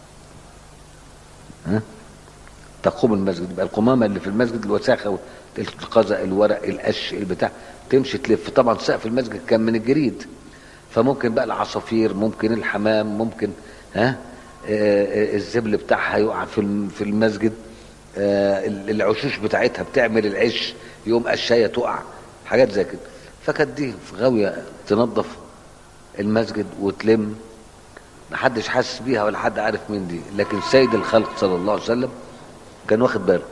ها؟ تقوم المسجد يبقى القمامة اللي في المسجد الوساخة القزق الورق القش البتاع تمشي تلف طبعا سقف المسجد كان من الجريد فممكن بقى العصافير ممكن الحمام ممكن ها آه، آه، الزبل بتاعها يقع في الم- في المسجد آه، العشوش بتاعتها بتعمل العش يوم قشايه تقع حاجات زي كده فكانت دي في غاويه تنظف المسجد وتلم محدش حاسس بيها ولا حد عارف مين دي لكن سيد الخلق صلى الله عليه وسلم كان واخد باله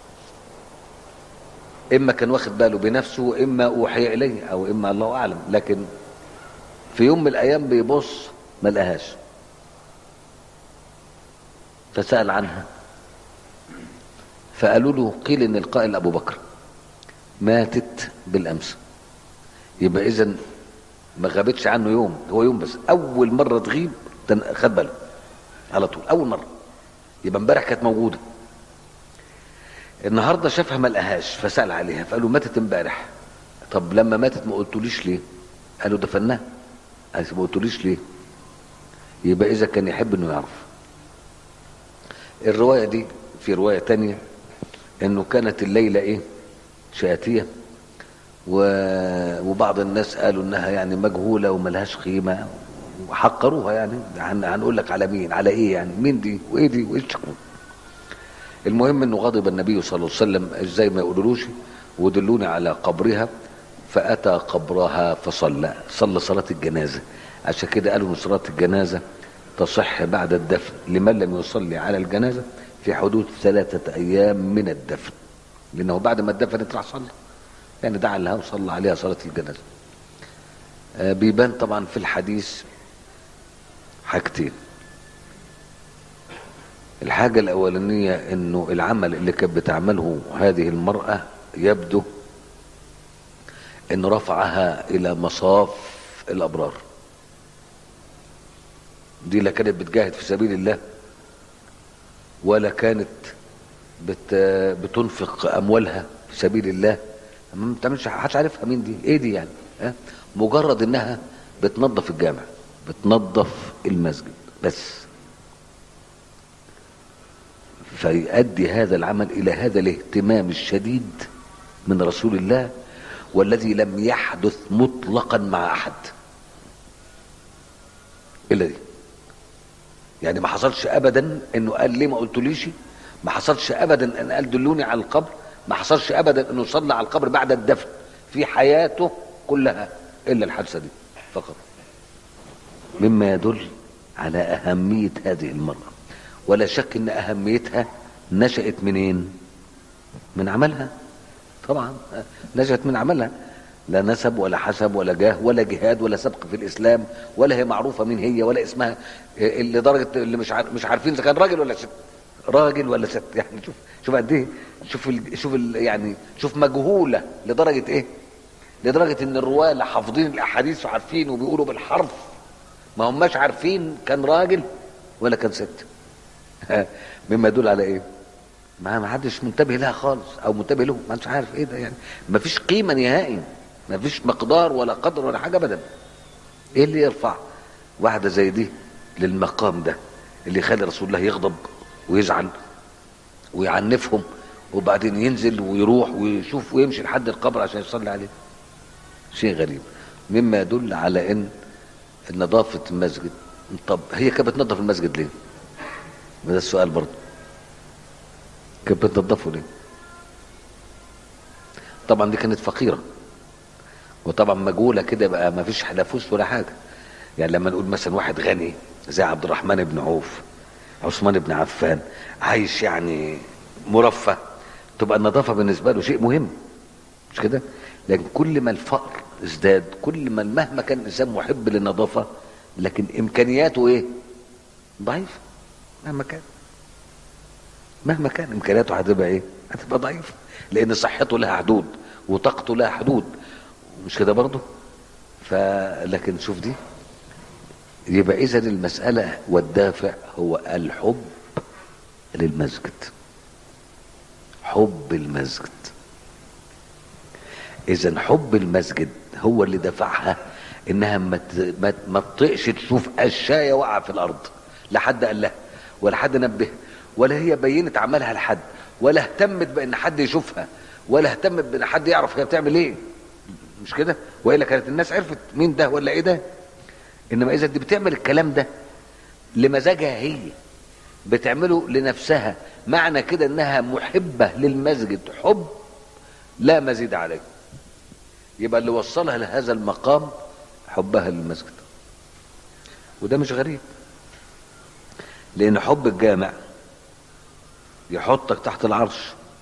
اما كان واخد باله بنفسه واما اوحي اليه او اما الله اعلم لكن في يوم من الايام بيبص ما لقاهاش فسال عنها فقالوا له قيل ان القائل ابو بكر ماتت بالامس يبقى اذا ما غابتش عنه يوم هو يوم بس اول مره تغيب تن- خد باله على طول اول مره يبقى امبارح كانت موجوده النهارده شافها ما لقاهاش فسال عليها فقالوا ماتت امبارح طب لما ماتت ما قلتوليش ليه قالوا دفناها قال ما قلتوليش ليه يبقى اذا كان يحب انه يعرف الروايه دي في روايه تانية انه كانت الليله ايه شاتيه و... وبعض الناس قالوا انها يعني مجهوله وملهاش قيمه وحقروها يعني هن... هنقول لك على مين على ايه يعني مين دي وايه دي وايش تكون المهم انه غضب النبي صلى الله عليه وسلم ازاي ما يقولولوش ودلوني على قبرها فاتى قبرها فصلى صلى صلاه الجنازه عشان كده قالوا ان صلاه الجنازه تصح بعد الدفن لمن لم يصلي على الجنازه في حدود ثلاثه ايام من الدفن لانه بعد ما اتدفنت راح صلى يعني دعا لها وصلى عليها صلاه الجنازه آه، بيبان طبعا في الحديث حاجتين الحاجة الأولانية إنه العمل اللي كانت بتعمله هذه المرأة يبدو إن رفعها إلى مصاف الأبرار دي لا كانت بتجاهد في سبيل الله ولا كانت بت بتنفق أموالها في سبيل الله ما بتعملش محدش عارفها مين دي إيه دي يعني ها؟ مجرد إنها بتنظف الجامع بتنظف المسجد بس فيؤدي هذا العمل الى هذا الاهتمام الشديد من رسول الله والذي لم يحدث مطلقا مع احد الا دي يعني ما حصلش ابدا انه قال ليه ما قلتوليش ما حصلش ابدا ان قال دلوني على القبر ما حصلش ابدا انه صلى على القبر بعد الدفن في حياته كلها الا الحادثه دي فقط مما يدل على اهميه هذه المراه ولا شك ان اهميتها نشأت منين من عملها طبعا نشأت من عملها لا نسب ولا حسب ولا جاه ولا جهاد ولا سبق في الاسلام ولا هي معروفه مين هي ولا اسمها إيه لدرجه اللي مش عارف مش عارفين اذا كان راجل ولا ست راجل ولا ست يعني شوف شوف قد ايه شوف ال شوف ال يعني شوف مجهوله لدرجه ايه لدرجه ان الرواه اللي حافظين الاحاديث وعارفين وبيقولوا بالحرف ما هماش عارفين كان راجل ولا كان ست مما يدل على ايه ما ما حدش منتبه لها خالص او منتبه له ما انتش عارف ايه ده يعني ما فيش قيمه نهائي ما فيش مقدار ولا قدر ولا حاجه ابدا ايه اللي يرفع واحده زي دي للمقام ده اللي يخلي رسول الله يغضب ويزعل ويعنفهم وبعدين ينزل ويروح ويشوف ويمشي لحد القبر عشان يصلي عليه شيء غريب مما يدل على ان نظافه المسجد طب هي كانت بتنظف المسجد ليه؟ ده السؤال برضه كانت بتنظفه ليه طبعا دي كانت فقيرة وطبعا مجهولة كده بقى ما فيش لا فلوس ولا حاجة يعني لما نقول مثلا واحد غني زي عبد الرحمن بن عوف عثمان بن عفان عايش يعني مرفه تبقى النظافة بالنسبة له شيء مهم مش كده لكن كل ما الفقر ازداد كل ما مهما كان الانسان محب للنظافة لكن امكانياته ايه ضعيفه مهما كان مهما كان امكانياته هتبقى ايه هتبقى ضعيفه لان صحته لها حدود وطاقته لها حدود مش كده برضه فلكن شوف دي يبقى اذا المساله والدافع هو الحب للمسجد حب المسجد اذا حب المسجد هو اللي دفعها انها ما ت- ما ما تطقش تشوف قشايه واقعه في الارض لا حد قال لها ولا حد نبهها ولا هي بينت عملها لحد ولا اهتمت بان حد يشوفها ولا اهتمت بان حد يعرف هي بتعمل ايه مش كده والا كانت الناس عرفت مين ده ولا ايه ده انما اذا دي بتعمل الكلام ده لمزاجها هي بتعمله لنفسها معنى كده انها محبه للمسجد حب لا مزيد عليه يبقى اللي وصلها لهذا المقام حبها للمسجد وده مش غريب لان حب الجامع يحطك تحت العرش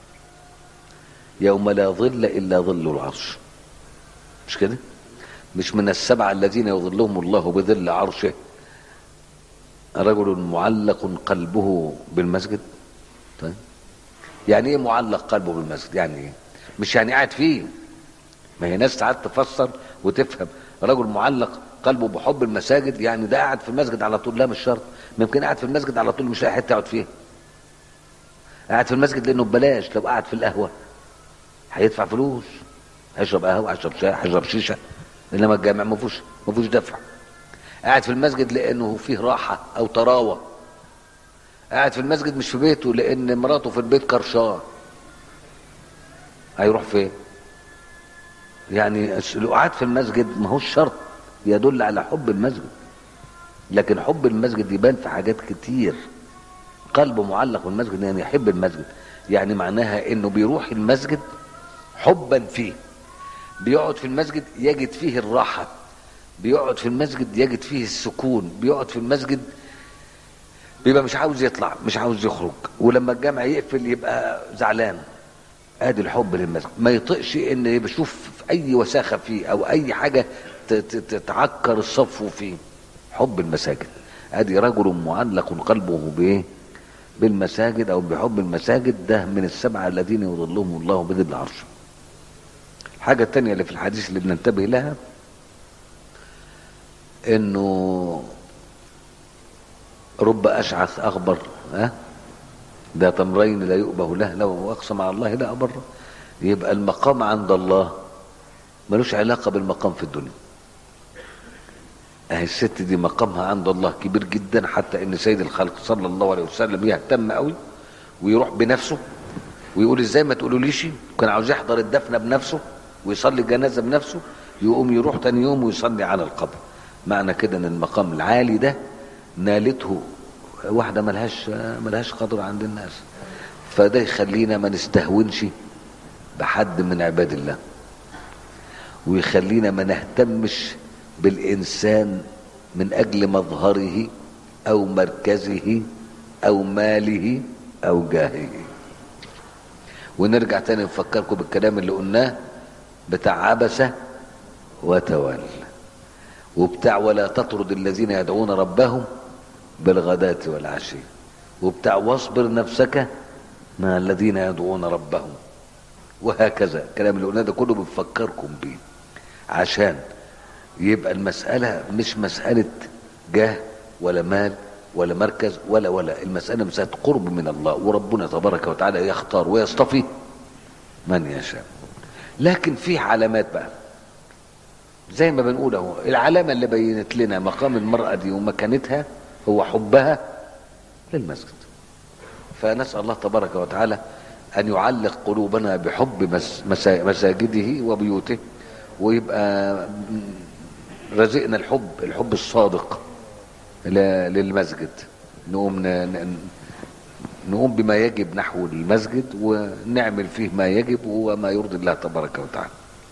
يوم لا ظل الا ظل العرش مش كده مش من السبعه الذين يظلهم الله بظل عرشه رجل معلق قلبه بالمسجد طيب يعني ايه معلق قلبه بالمسجد يعني ايه مش يعني قاعد فيه ما هي ناس ساعات تفسر وتفهم رجل معلق قلبه بحب المساجد يعني ده قاعد في المسجد على طول لا مش شرط ممكن قاعد في المسجد على طول مش لاقي حته يقعد فيها قاعد في المسجد لانه ببلاش لو قاعد في القهوه هيدفع فلوس هيشرب قهوه هيشرب شاي هيشرب شيشه انما الجامع ما فيهوش ما فيهوش دفع قاعد في المسجد لانه فيه راحه او طراوه قاعد في المسجد مش في بيته لان مراته في البيت كرشاه هيروح فين يعني القعاد في المسجد ما هوش شرط يدل على حب المسجد لكن حب المسجد يبان في حاجات كتير قلبه معلق بالمسجد يعني يحب المسجد يعني معناها انه بيروح المسجد حبا فيه بيقعد في المسجد يجد فيه الراحة بيقعد في المسجد يجد فيه السكون بيقعد في المسجد بيبقى مش عاوز يطلع مش عاوز يخرج ولما الجامع يقفل يبقى زعلان ادي الحب للمسجد ما يطقش ان يشوف في اي وساخه فيه او اي حاجه ت- ت- تعكر الصفو فيه حب المساجد ادي رجل معلق قلبه بايه بالمساجد او بحب المساجد ده من السبعه الذين يظلهم الله بذل العرش الحاجه الثانيه اللي في الحديث اللي بننتبه لها انه رب اشعث اغبر ها ده تمرين لا يؤبه له لو اقسم على الله لا ابر يبقى المقام عند الله ملوش علاقه بالمقام في الدنيا اهي الست دي مقامها عند الله كبير جدا حتى ان سيد الخلق صلى الله عليه وسلم يهتم قوي ويروح بنفسه ويقول ازاي ما تقولوليش كان عاوز يحضر الدفنه بنفسه ويصلي الجنازه بنفسه يقوم يروح تاني يوم ويصلي على القبر معنى كده ان المقام العالي ده نالته واحده ملهاش ملهاش قدر عند الناس فده يخلينا ما نستهونش بحد من عباد الله ويخلينا ما نهتمش بالإنسان من أجل مظهره أو مركزه أو ماله أو جاهه ونرجع تاني نفكركم بالكلام اللي قلناه بتاع عبسة وتولى وبتاع ولا تطرد الذين يدعون ربهم بالغداة والعشي وبتاع واصبر نفسك مع الذين يدعون ربهم وهكذا الكلام اللي قلناه ده كله بنفكركم بيه عشان يبقى المسألة مش مسألة جاه ولا مال ولا مركز ولا ولا المسألة مسألة قرب من الله وربنا تبارك وتعالى يختار ويصطفي من يشاء لكن في علامات بقى زي ما بنقول اهو العلامة اللي بينت لنا مقام المرأة دي ومكانتها هو حبها للمسجد فنسأل الله تبارك وتعالى أن يعلق قلوبنا بحب مس- مسا- مساجده وبيوته ويبقى رزقنا الحب الحب الصادق ل- للمسجد نقوم ن- ن- نقوم بما يجب نحو المسجد ونعمل فيه ما يجب وما يرضي الله تبارك وتعالى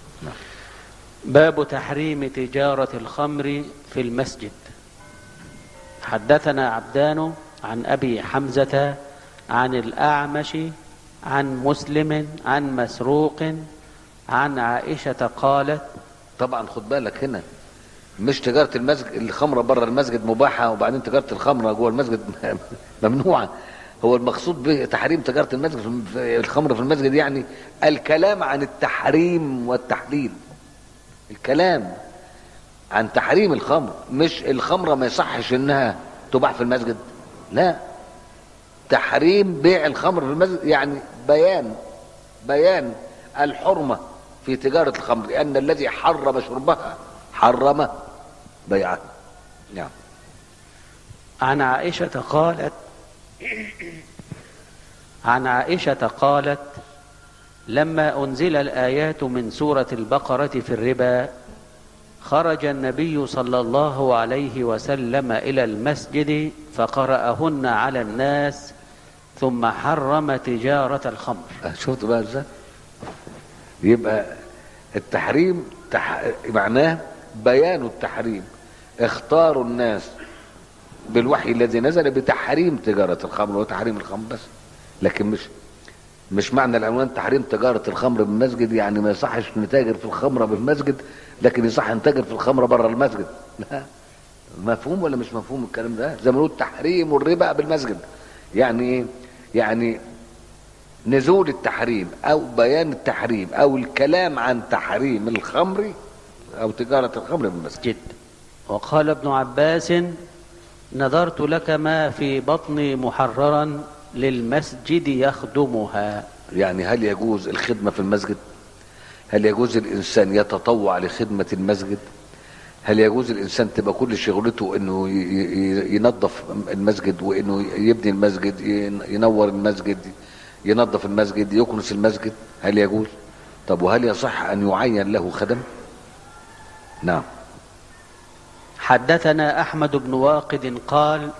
باب تحريم تجارة الخمر في المسجد حدثنا عبدان عن أبي حمزة عن الأعمش عن مسلم عن مسروق عن عائشة قالت طبعا خد بالك هنا مش تجارة المسجد الخمرة بره المسجد مباحة وبعدين تجارة الخمرة جوه المسجد ممنوعة هو المقصود بتحريم تجارة المسجد في الخمر في المسجد يعني الكلام عن التحريم والتحليل الكلام عن تحريم الخمر مش الخمرة ما يصحش انها تباع في المسجد لا تحريم بيع الخمر في المسجد يعني بيان بيان الحرمة في تجارة الخمر لأن الذي حرم شربها حرم بيعه نعم عن عائشة قالت عن عائشة قالت لما أنزل الآيات من سورة البقرة في الربا خرج النبي صلى الله عليه وسلم إلى المسجد فقرأهن على الناس ثم حرم تجارة الخمر شفت بقى ازاي يبقى التحريم تح... معناه بيان التحريم اختاروا الناس بالوحي الذي نزل بتحريم تجارة الخمر وتحريم الخمر بس لكن مش مش معنى العنوان تحريم تجارة الخمر بالمسجد يعني ما يصحش نتاجر في الخمرة بالمسجد لكن يصح نتاجر في الخمرة بره المسجد لا مفهوم ولا مش مفهوم الكلام ده زي ما نقول تحريم الربا بالمسجد يعني ايه يعني نزول التحريم او بيان التحريم او الكلام عن تحريم الخمر او تجارة الخمر بالمسجد جد وقال ابن عباس نذرت لك ما في بطني محررا للمسجد يخدمها يعني هل يجوز الخدمة في المسجد هل يجوز الإنسان يتطوع لخدمة المسجد هل يجوز الإنسان تبقى كل شغلته أنه ي- ي- ينظف المسجد وأنه يبني المسجد ين- ينور المسجد ينظف المسجد يكنس المسجد هل يجوز طب وهل يصح أن يعين له خدم نعم حدثنا أحمد بن واقد قال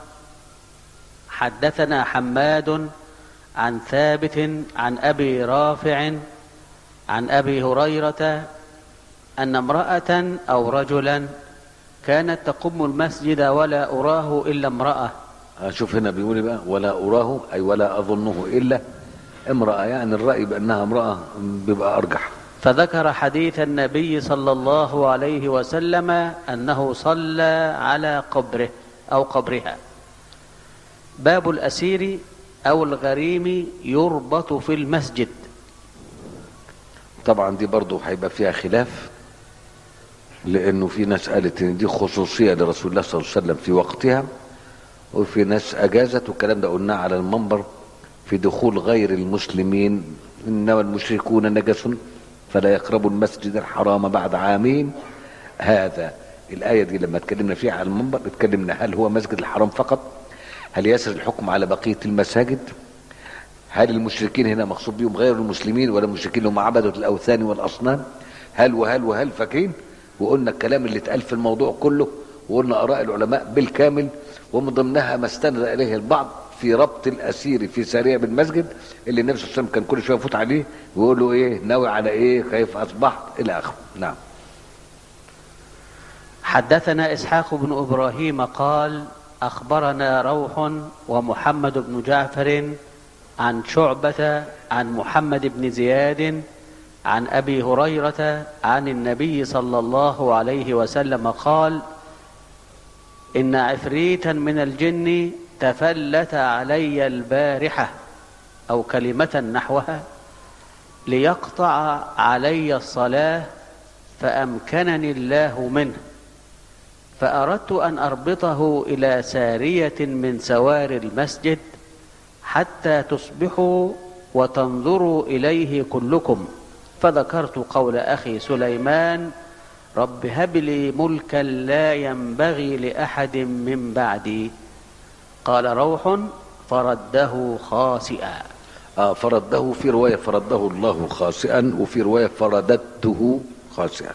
حدثنا حماد عن ثابت عن أبي رافع عن أبي هريرة أن امرأة أو رجلا كانت تقم المسجد ولا أراه إلا امرأة أشوف هنا بيقول إيه بقى ولا أراه أي ولا أظنه إلا امرأة يعني الرأي بأنها امرأة بيبقى أرجح فذكر حديث النبي صلى الله عليه وسلم أنه صلى على قبره أو قبرها باب الأسير أو الغريم يربط في المسجد طبعا دي برضو هيبقى فيها خلاف لانه في ناس قالت ان دي خصوصيه لرسول الله صلى الله عليه وسلم في وقتها وفي ناس اجازت والكلام ده قلناه على المنبر في دخول غير المسلمين انما المشركون نجس فلا يقربوا المسجد الحرام بعد عامين هذا الايه دي لما اتكلمنا فيها على المنبر اتكلمنا هل هو مسجد الحرام فقط هل يسر الحكم على بقيه المساجد هل المشركين هنا مقصود بهم غير المسلمين ولا المشركين اللي هم عبدة الأوثان والأصنام هل وهل وهل فاكرين وقلنا الكلام اللي اتقال في الموضوع كله وقلنا آراء العلماء بالكامل ومن ضمنها ما استند إليه البعض في ربط الأسير في سارية بالمسجد اللي النبي صلى الله عليه وسلم كان كل شوية يفوت عليه ويقول له إيه ناوي على إيه كيف أصبحت إلى آخره نعم حدثنا إسحاق بن إبراهيم قال أخبرنا روح ومحمد بن جعفر عن شعبة عن محمد بن زياد عن أبي هريرة عن النبي صلى الله عليه وسلم قال إن عفريتا من الجن تفلت علي البارحة أو كلمة نحوها ليقطع علي الصلاة فأمكنني الله منه فأردت أن أربطه إلى سارية من سوار المسجد حتى تصبحوا وتنظروا إليه كلكم فذكرت قول أخي سليمان رب هب لي ملكا لا ينبغي لأحد من بعدي قال روح فرده خاسئا آه فرده في رواية فرده الله خاسئا وفي رواية فرددته خاسئا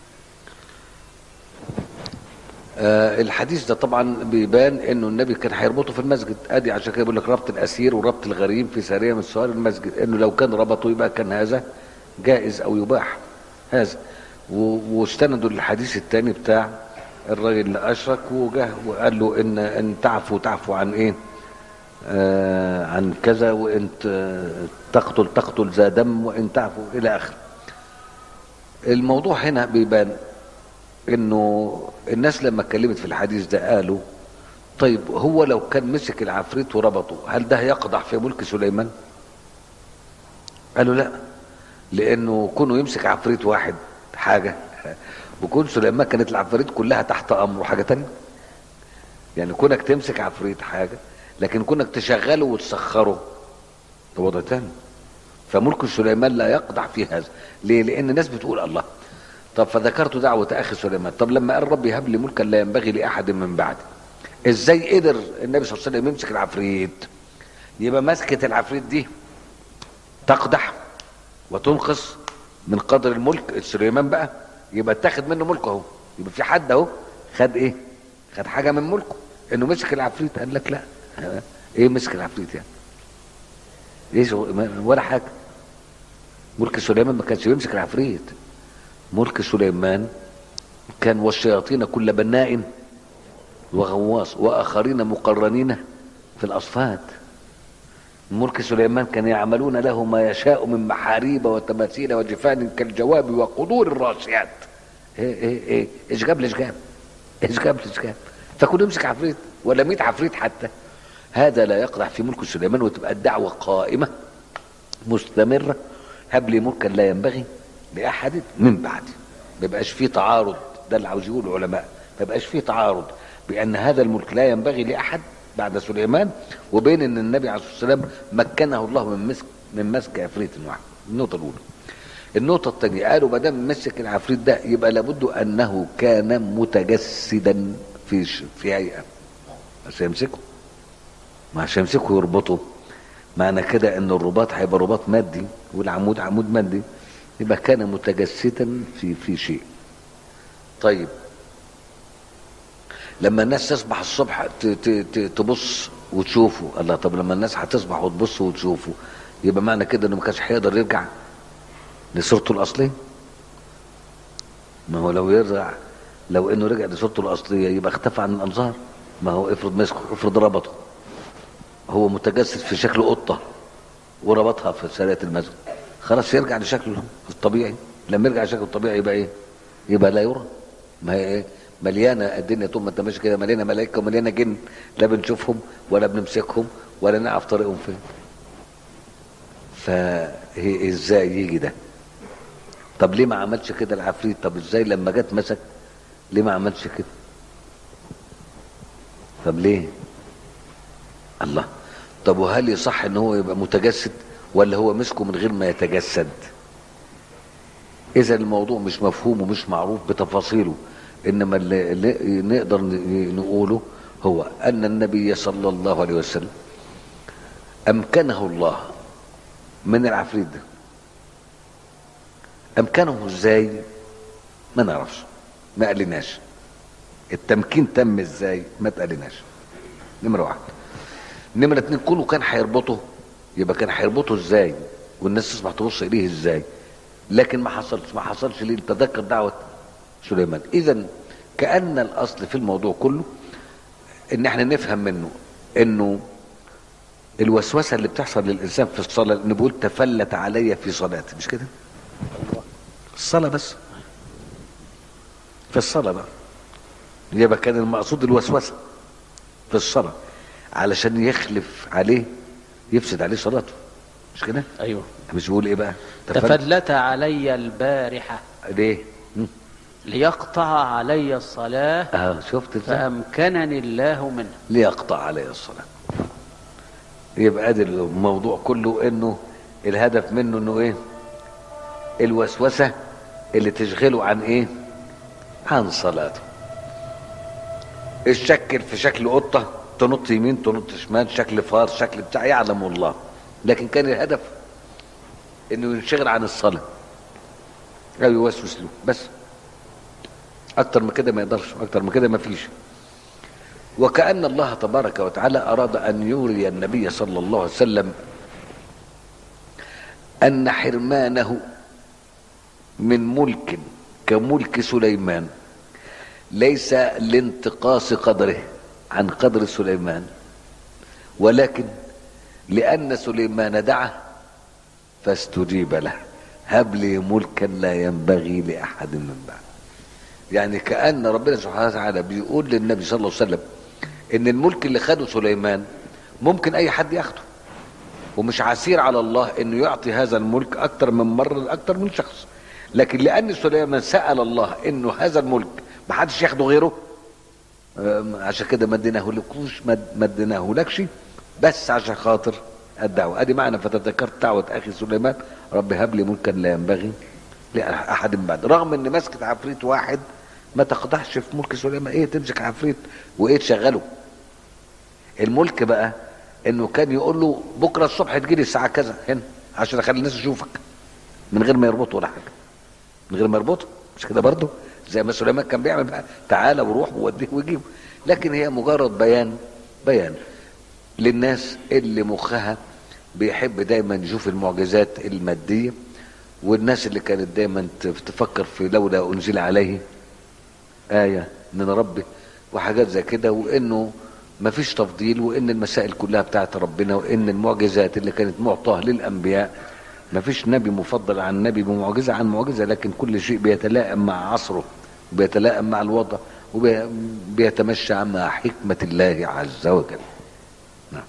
آه الحديث ده طبعا بيبان انه النبي كان هيربطه في المسجد ادي عشان كده بيقول لك ربط الاسير وربط الغريم في ساريه من سوار المسجد انه لو كان ربطه يبقى كان هذا جائز او يباح هذا و- واستندوا للحديث الثاني بتاع الراجل اللي اشرك وجه وقال له ان ان تعفو تعفو عن ايه؟ آه عن كذا وان ت- تقتل تقتل ذا دم وان تعفو الى اخره. الموضوع هنا بيبان انه الناس لما اتكلمت في الحديث ده قالوا طيب هو لو كان مسك العفريت وربطه هل ده يقضح في ملك سليمان قالوا لا لانه كونه يمسك عفريت واحد حاجه وكون سليمان كانت العفاريت كلها تحت امره حاجه تانية يعني كونك تمسك عفريت حاجه لكن كونك تشغله وتسخره ده وضع تاني فملك سليمان لا يقضح في هذا ليه لان الناس بتقول الله طب فذكرت دعوة أخي سليمان طب لما قال ربي هب لي ملكا لا ينبغي لأحد من بعدي ازاي قدر النبي صلى الله عليه وسلم يمسك العفريت يبقى مسكة العفريت دي تقدح وتنقص من قدر الملك سليمان بقى يبقى اتاخد منه ملكه اهو يبقى في حد اهو خد ايه خد حاجه من ملكه انه مسك العفريت قال لك لا ايه مسك العفريت يعني ايه شغل- ما- ولا حاجه ملك سليمان ما كانش بيمسك العفريت ملك سليمان كان والشياطين كل بناء وغواص واخرين مقرنين في الاصفاد ملك سليمان كان يعملون له ما يشاء من محاريب وتماثيل وجفان كالجواب وقدور الراسيات ايه ايه ايه ايش جاب ليش جاب ايش جاب ليش جاب فكون يمسك عفريت ولا 100 عفريت حتى هذا لا يقدح في ملك سليمان وتبقى الدعوه قائمه مستمره هب لي ملكا لا ينبغي لاحد من بعدي ما يبقاش فيه تعارض ده اللي عاوز يقوله العلماء ما يبقاش فيه تعارض بان هذا الملك لا ينبغي لاحد بعد سليمان وبين ان النبي عليه الصلاه والسلام مكنه الله من مسك من مسك عفريت واحد النقطه الاولى النقطة الثانية قالوا ما دام مسك العفريت ده يبقى لابد أنه كان متجسدا في ش... في هيئة عشان يمسكه ما عشان يمسكه ويربطه معنى كده ان الرباط هيبقى رباط مادي والعمود عمود مادي يبقى كان متجسدا في في شيء طيب لما الناس تصبح الصبح ت- ت- ت- تبص وتشوفه الله طب لما الناس هتصبح وتبص وتشوفه يبقى معنى كده انه ما كانش هيقدر يرجع لصورته الاصليه ما هو لو يرجع لو انه رجع لصورته الاصليه يبقى اختفى عن الانظار ما هو افرض مسكه افرض ربطه هو متجسد في شكل قطه وربطها في سرايه المسجد خلاص يرجع لشكله الطبيعي لما يرجع لشكله الطبيعي يبقى ايه يبقى لا يرى ما هي ايه مليانه الدنيا طول ما انت ماشي كده مليانه ملائكه ومليانه جن لا بنشوفهم ولا بنمسكهم ولا نعرف طريقهم فين فهي ازاي يجي ده طب ليه ما عملش كده العفريت طب ازاي لما جت مسك ليه ما عملش كده طب ليه الله طب وهل يصح ان هو يبقى متجسد ولا هو مسكه من غير ما يتجسد اذا الموضوع مش مفهوم ومش معروف بتفاصيله انما اللي اللي نقدر ن- نقوله هو ان النبي صلى الله عليه وسلم امكنه الله من العفريت ده امكنه ازاي ما نعرفش ما قالناش التمكين تم ازاي ما تقالناش نمره واحد نمره اتنين كله كان هيربطه يبقى كان هيربطه ازاي والناس تصبح تبص اليه ازاي لكن ما حصلش ما حصلش ليه تذكر دعوه سليمان اذا كان الاصل في الموضوع كله ان احنا نفهم منه انه الوسوسه اللي بتحصل للانسان في الصلاه انه بيقول تفلت علي في صلاتي مش كده الصلاه بس في الصلاه بقى يبقى كان المقصود الوسوسه في الصلاه علشان يخلف عليه يفسد عليه صلاته مش كده أيوه مش بيقول ايه بقى تفلت علي البارحة ليه مم. ليقطع علي الصلاة اه شفت ازاي فأمكنني الله منه ليقطع علي الصلاة يبقى ادي الموضوع كله انه الهدف منه انه ايه الوسوسة اللي تشغله عن ايه عن صلاته الشكل في شكل قطة تنط يمين تنط شمال شكل فار شكل بتاع يعلم الله لكن كان الهدف انه ينشغل عن الصلاة او يوسوس له بس اكتر من كده ما يقدرش اكتر من كده ما فيش وكأن الله تبارك وتعالى أراد أن يوري النبي صلى الله عليه وسلم أن حرمانه من ملك كملك سليمان ليس لانتقاص قدره عن قدر سليمان ولكن لأن سليمان دعا فاستجيب له هب لي ملكا لا ينبغي لأحد من بعد يعني كأن ربنا سبحانه وتعالى بيقول للنبي صلى الله عليه وسلم ان الملك اللي خده سليمان ممكن اي حد ياخده ومش عسير على الله انه يعطي هذا الملك اكتر من مرة لاكتر من شخص لكن لان سليمان سأل الله انه هذا الملك ما حدش ياخده غيره أم، عشان كده ما اديناه لكوش ما ما اديناه لكش بس عشان خاطر الدعوة ادي معنى فتذكرت دعوة اخي سليمان رب هب لي ملكا لا ينبغي لاحد من بعد رغم ان مسكه عفريت واحد ما تقدحش في ملك سليمان ايه تمسك عفريت وايه تشغله الملك بقى انه كان يقول له بكره الصبح تجيلي الساعه كذا هنا عشان اخلي الناس تشوفك من غير ما يربطوا ولا حاجه من غير ما يربطوا مش كده برضه زي ما سليمان كان بيعمل بقى تعالى وروح ووديه وجيبه لكن هي مجرد بيان بيان للناس اللي مخها بيحب دايما يشوف المعجزات الماديه والناس اللي كانت دايما تفكر في لولا انزل عليه ايه من ربه وحاجات زي كده وانه ما فيش تفضيل وان المسائل كلها بتاعت ربنا وان المعجزات اللي كانت معطاه للانبياء ما فيش نبي مفضل عن نبي بمعجزه عن معجزه لكن كل شيء بيتلائم مع عصره وبيتلائم مع الوضع وبيتمشى مع حكمه الله عز وجل نعم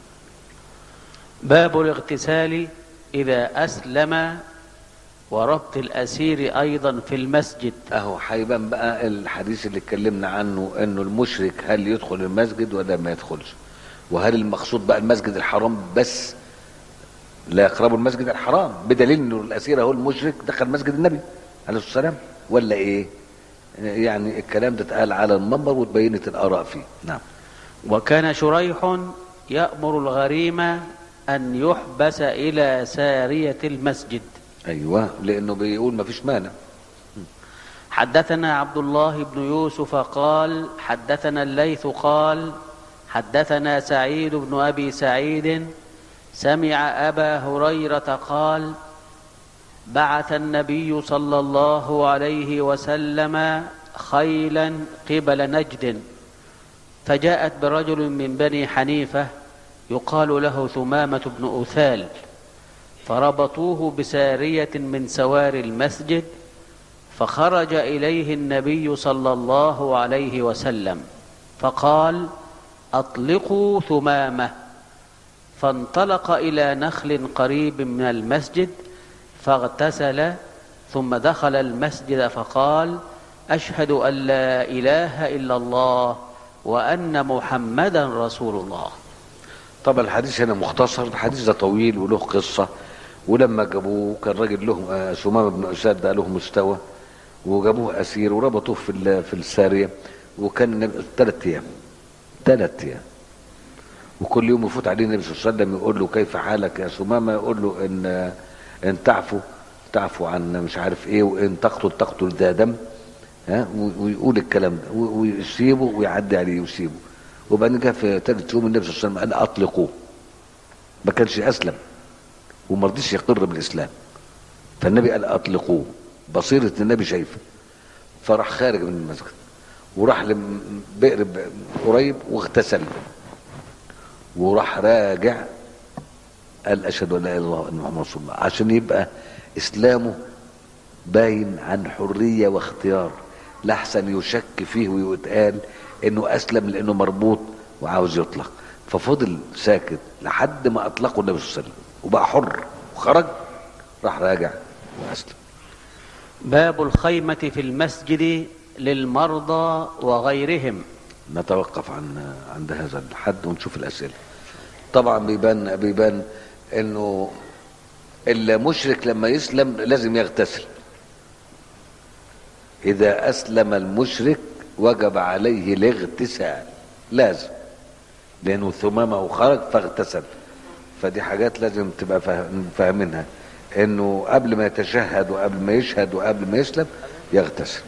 باب الاغتسال إذا أسلم وربط الأسير أيضا في المسجد اهو هيبان بقى الحديث اللي اتكلمنا عنه انه المشرك هل يدخل المسجد ولا ما يدخلش وهل المقصود بقى المسجد الحرام بس لا يقربوا المسجد الحرام بدليل انه الاسير هو المشرك دخل مسجد النبي عليه الصلاه والسلام ولا ايه يعني الكلام ده اتقال على المنبر وتبينت الاراء فيه نعم وكان شريح يأمر الغريم أن يحبس إلى سارية المسجد ايوه لانه بيقول ما فيش مانع حدثنا عبد الله بن يوسف قال حدثنا الليث قال حدثنا سعيد بن ابي سعيد سمع ابا هريره قال بعث النبي صلى الله عليه وسلم خيلا قبل نجد فجاءت برجل من بني حنيفه يقال له ثمامه بن اثال فربطوه بساريه من سوار المسجد فخرج اليه النبي صلى الله عليه وسلم فقال اطلقوا ثمامه فانطلق الى نخل قريب من المسجد فاغتسل ثم دخل المسجد فقال اشهد ان لا اله الا الله وان محمدا رسول الله طبعا الحديث هنا مختصر الحديث ده طويل وله قصه ولما جابوه كان راجل لهم آه، سمامه بن اساد ده له مستوى وجابوه اسير وربطوه في ال- في الساريه وكان ثلاث ايام ثلاث ايام وكل يوم يفوت عليه النبي صلى الله عليه وسلم يقول له كيف حالك يا سمامه يقول له ان ان تعفو تعفو عن مش عارف ايه وان تقتل تقتل ذا دم ها و- ويقول الكلام ده و- ويسيبه ويعدي عليه ويسيبه وبعدين جه في ثالث يوم النبي صلى الله عليه وسلم قال اطلقوه ما كانش اسلم وما رضيش يقر بالاسلام فالنبي قال اطلقوه بصيره النبي شايفه فراح خارج من المسجد وراح لبئر ب- قريب واغتسل وراح راجع قال اشهد ان لا اله الا الله وان محمد رسول الله عشان يبقى اسلامه باين عن حريه واختيار لاحسن يشك فيه ويتقال انه اسلم لانه مربوط وعاوز يطلق ففضل ساكت لحد ما اطلقه النبي صلى الله عليه وسلم وبقى حر وخرج راح راجع واسلم باب الخيمه في المسجد للمرضى وغيرهم نتوقف عن عند هذا الحد ونشوف الاسئله طبعا بيبان بيبان انه المشرك لما يسلم لازم يغتسل اذا اسلم المشرك وجب عليه الاغتسال لازم لانه ثمامه خرج فاغتسل فدي حاجات لازم تبقى فاهم- فاهمينها انه قبل ما يتشهد وقبل ما يشهد وقبل ما يسلم يغتسل